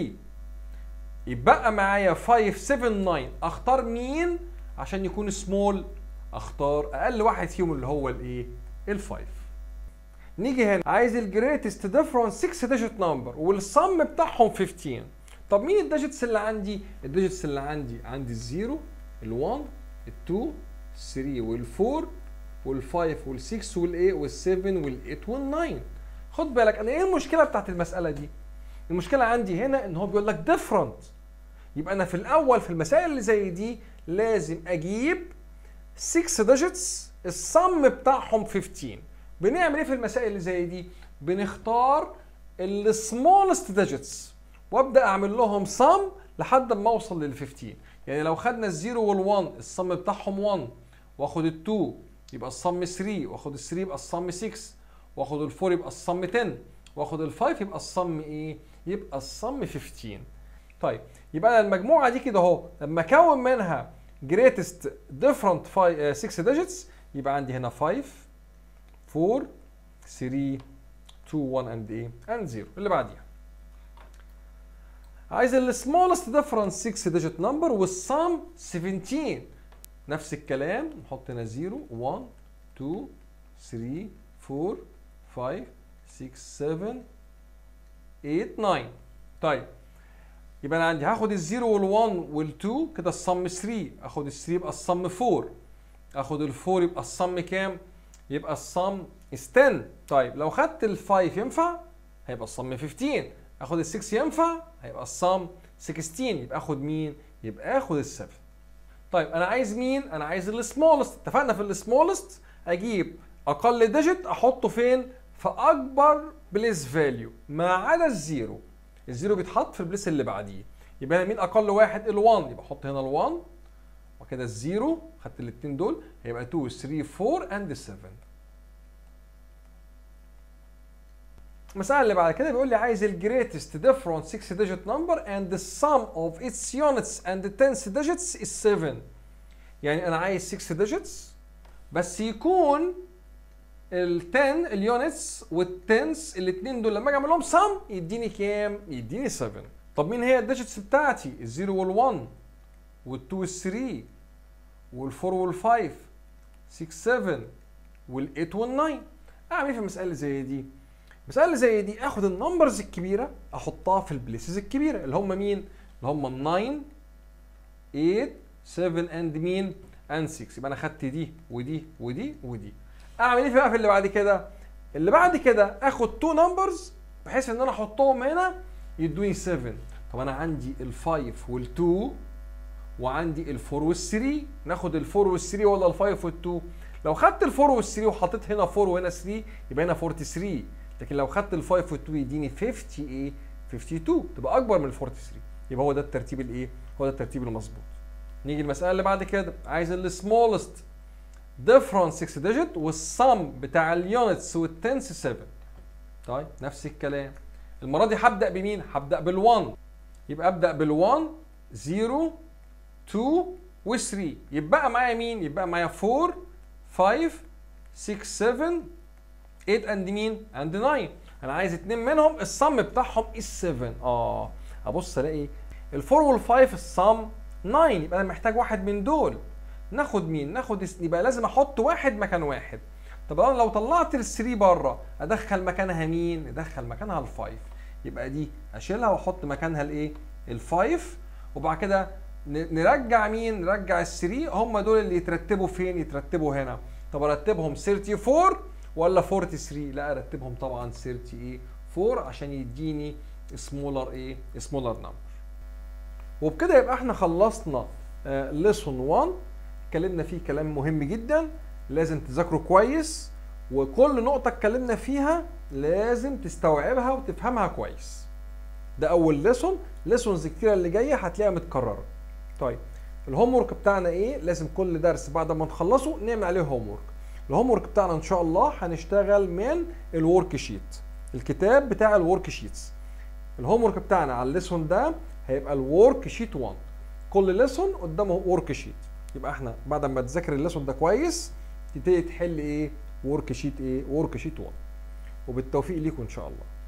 يبقى معايا 5 7 9 اختار مين عشان يكون سمول اختار اقل واحد فيهم اللي هو الايه ال5 نيجي هنا عايز الجريتست ديفرنس 6 ديجيت نمبر والصم بتاعهم 15 طب مين الديجيتس اللي عندي الديجيتس اللي عندي عندي الزيرو ال1 ال2 3 وال4 وال5 وال6 والايه وال7 وال8 وال9 خد بالك انا ايه المشكله بتاعت المساله دي المشكله عندي هنا ان هو بيقول لك ديفرنت يبقى انا في الاول في المسائل اللي زي دي لازم اجيب 6 ديجيتس الصم بتاعهم 15 بنعمل ايه في المسائل اللي زي دي بنختار السمولست ديجيتس وابدا اعمل لهم صم لحد ما اوصل لل 15 يعني لو خدنا الزيرو وال1 الصم بتاعهم 1 واخد ال2 يبقى الصم 3 واخد ال3 يبقى الصم 6 واخد ال4 يبقى الصم 10 واخد ال5 يبقى الصم ايه يبقى الصم 15 طيب يبقى انا المجموعه دي كده اهو لما اكون منها greatest different 6 digits يبقى عندي هنا 5 4 3 2 1 and ايه and 0 اللي بعديها عايز ال smallest difference 6 digit number والsum 17 نفس الكلام نحط هنا 0 1 2 3 4 5 6 7 8 9 طيب يبقى انا عندي هاخد الزيرو وال1 وال2 كده الصم 3 اخد ال 3 يبقى الصم 4 اخد ال 4 يبقى الصم كام؟ يبقى الصم 10 طيب لو خدت ال 5 ينفع؟ هيبقى الصم 15 اخد ال 6 ينفع؟ هيبقى الصم 16 يبقى اخد مين؟ يبقى اخد ال 7 طيب انا عايز مين؟ انا عايز السمولست اتفقنا في السمولست اجيب اقل ديجيت احطه فين؟ في اكبر بليس فاليو ما عدا الزيرو الزيرو بيتحط في البليس اللي بعديه يبقى هنا مين اقل واحد ال1 يبقى احط هنا ال1 وكده الزيرو خدت الاثنين دول هيبقى 2 3 4 اند 7 المسألة اللي بعد كده بيقول لي عايز ال greatest different 6 digit number and the sum of its units and the tens digits is 7 يعني أنا عايز 6 digits بس يكون ال 10 اليونتس والتنس الاثنين دول لما اجي اعمل لهم سم يديني كام؟ يديني 7 طب مين هي الديجيتس بتاعتي؟ الزيرو وال1 وال2 وال3 وال4 وال5 6 7 وال8 وال9 اعمل ايه في المساله زي دي؟ مسألة زي دي اخد النمبرز الكبيرة احطها في البليسز الكبيرة اللي هم مين؟ اللي هم 9 8 7 اند مين؟ اند 6 يبقى انا خدت دي ودي ودي ودي اعمل ايه بقى في اللي بعد كده؟ اللي بعد كده اخد تو نمبرز بحيث ان انا احطهم هنا يدوني 7 طب انا عندي ال5 وال2 وعندي ال4 وال3 ناخد ال4 وال3 ولا ال5 وال2 لو خدت ال4 وال3 وحطيت هنا 4 وهنا 3 يبقى هنا 43 لكن لو خدت ال5 وال2 يديني 50 ايه 52 تبقى اكبر من ال 43 يبقى هو ده الترتيب الايه هو ده الترتيب المظبوط نيجي المساله اللي بعد كده عايز السمولست different 6 digit والسم بتاع اليونتس والتنس 7 طيب نفس الكلام المره دي هبدا بمين هبدا بال1 يبقى ابدا بال1 0 2 و3 يبقى معايا مين يبقى معايا 4 5 6 7 8 اند مين اند 9 انا عايز اتنين منهم الصم بتاعهم is 7 اه ابص الاقي ال4 وال5 الصم 9 يبقى انا محتاج واحد من دول ناخد مين ناخد يبقى لازم احط واحد مكان واحد طب انا لو طلعت ال3 بره ادخل مكانها مين ادخل مكانها ال5 يبقى دي اشيلها واحط مكانها الايه ال5 وبعد كده نرجع مين نرجع ال3 هم دول اللي يترتبوا فين يترتبوا هنا طب ارتبهم 34 ولا 43 لا ارتبهم طبعا 34 عشان يديني سمولر ايه سمولر نمبر وبكده يبقى احنا خلصنا ليسون 1 اتكلمنا فيه كلام مهم جدا لازم تذاكره كويس وكل نقطة اتكلمنا فيها لازم تستوعبها وتفهمها كويس ده أول ليسون ليسونز كتيرة اللي جاية هتلاقيها متكررة طيب الهوم ورك بتاعنا ايه لازم كل درس بعد ما نخلصه نعمل عليه هوم ورك الهوم ورك بتاعنا ان شاء الله هنشتغل من الورك شيت الكتاب بتاع الورك شيتس الهوم ورك بتاعنا على الليسون ده هيبقى الورك شيت 1 كل ليسون قدامه ورك شيت يبقى احنا بعد ما تذاكر الليسون ده كويس تبتدي تحل ايه ورك شيت ايه ورك شيت 1 وبالتوفيق ليكم ان شاء الله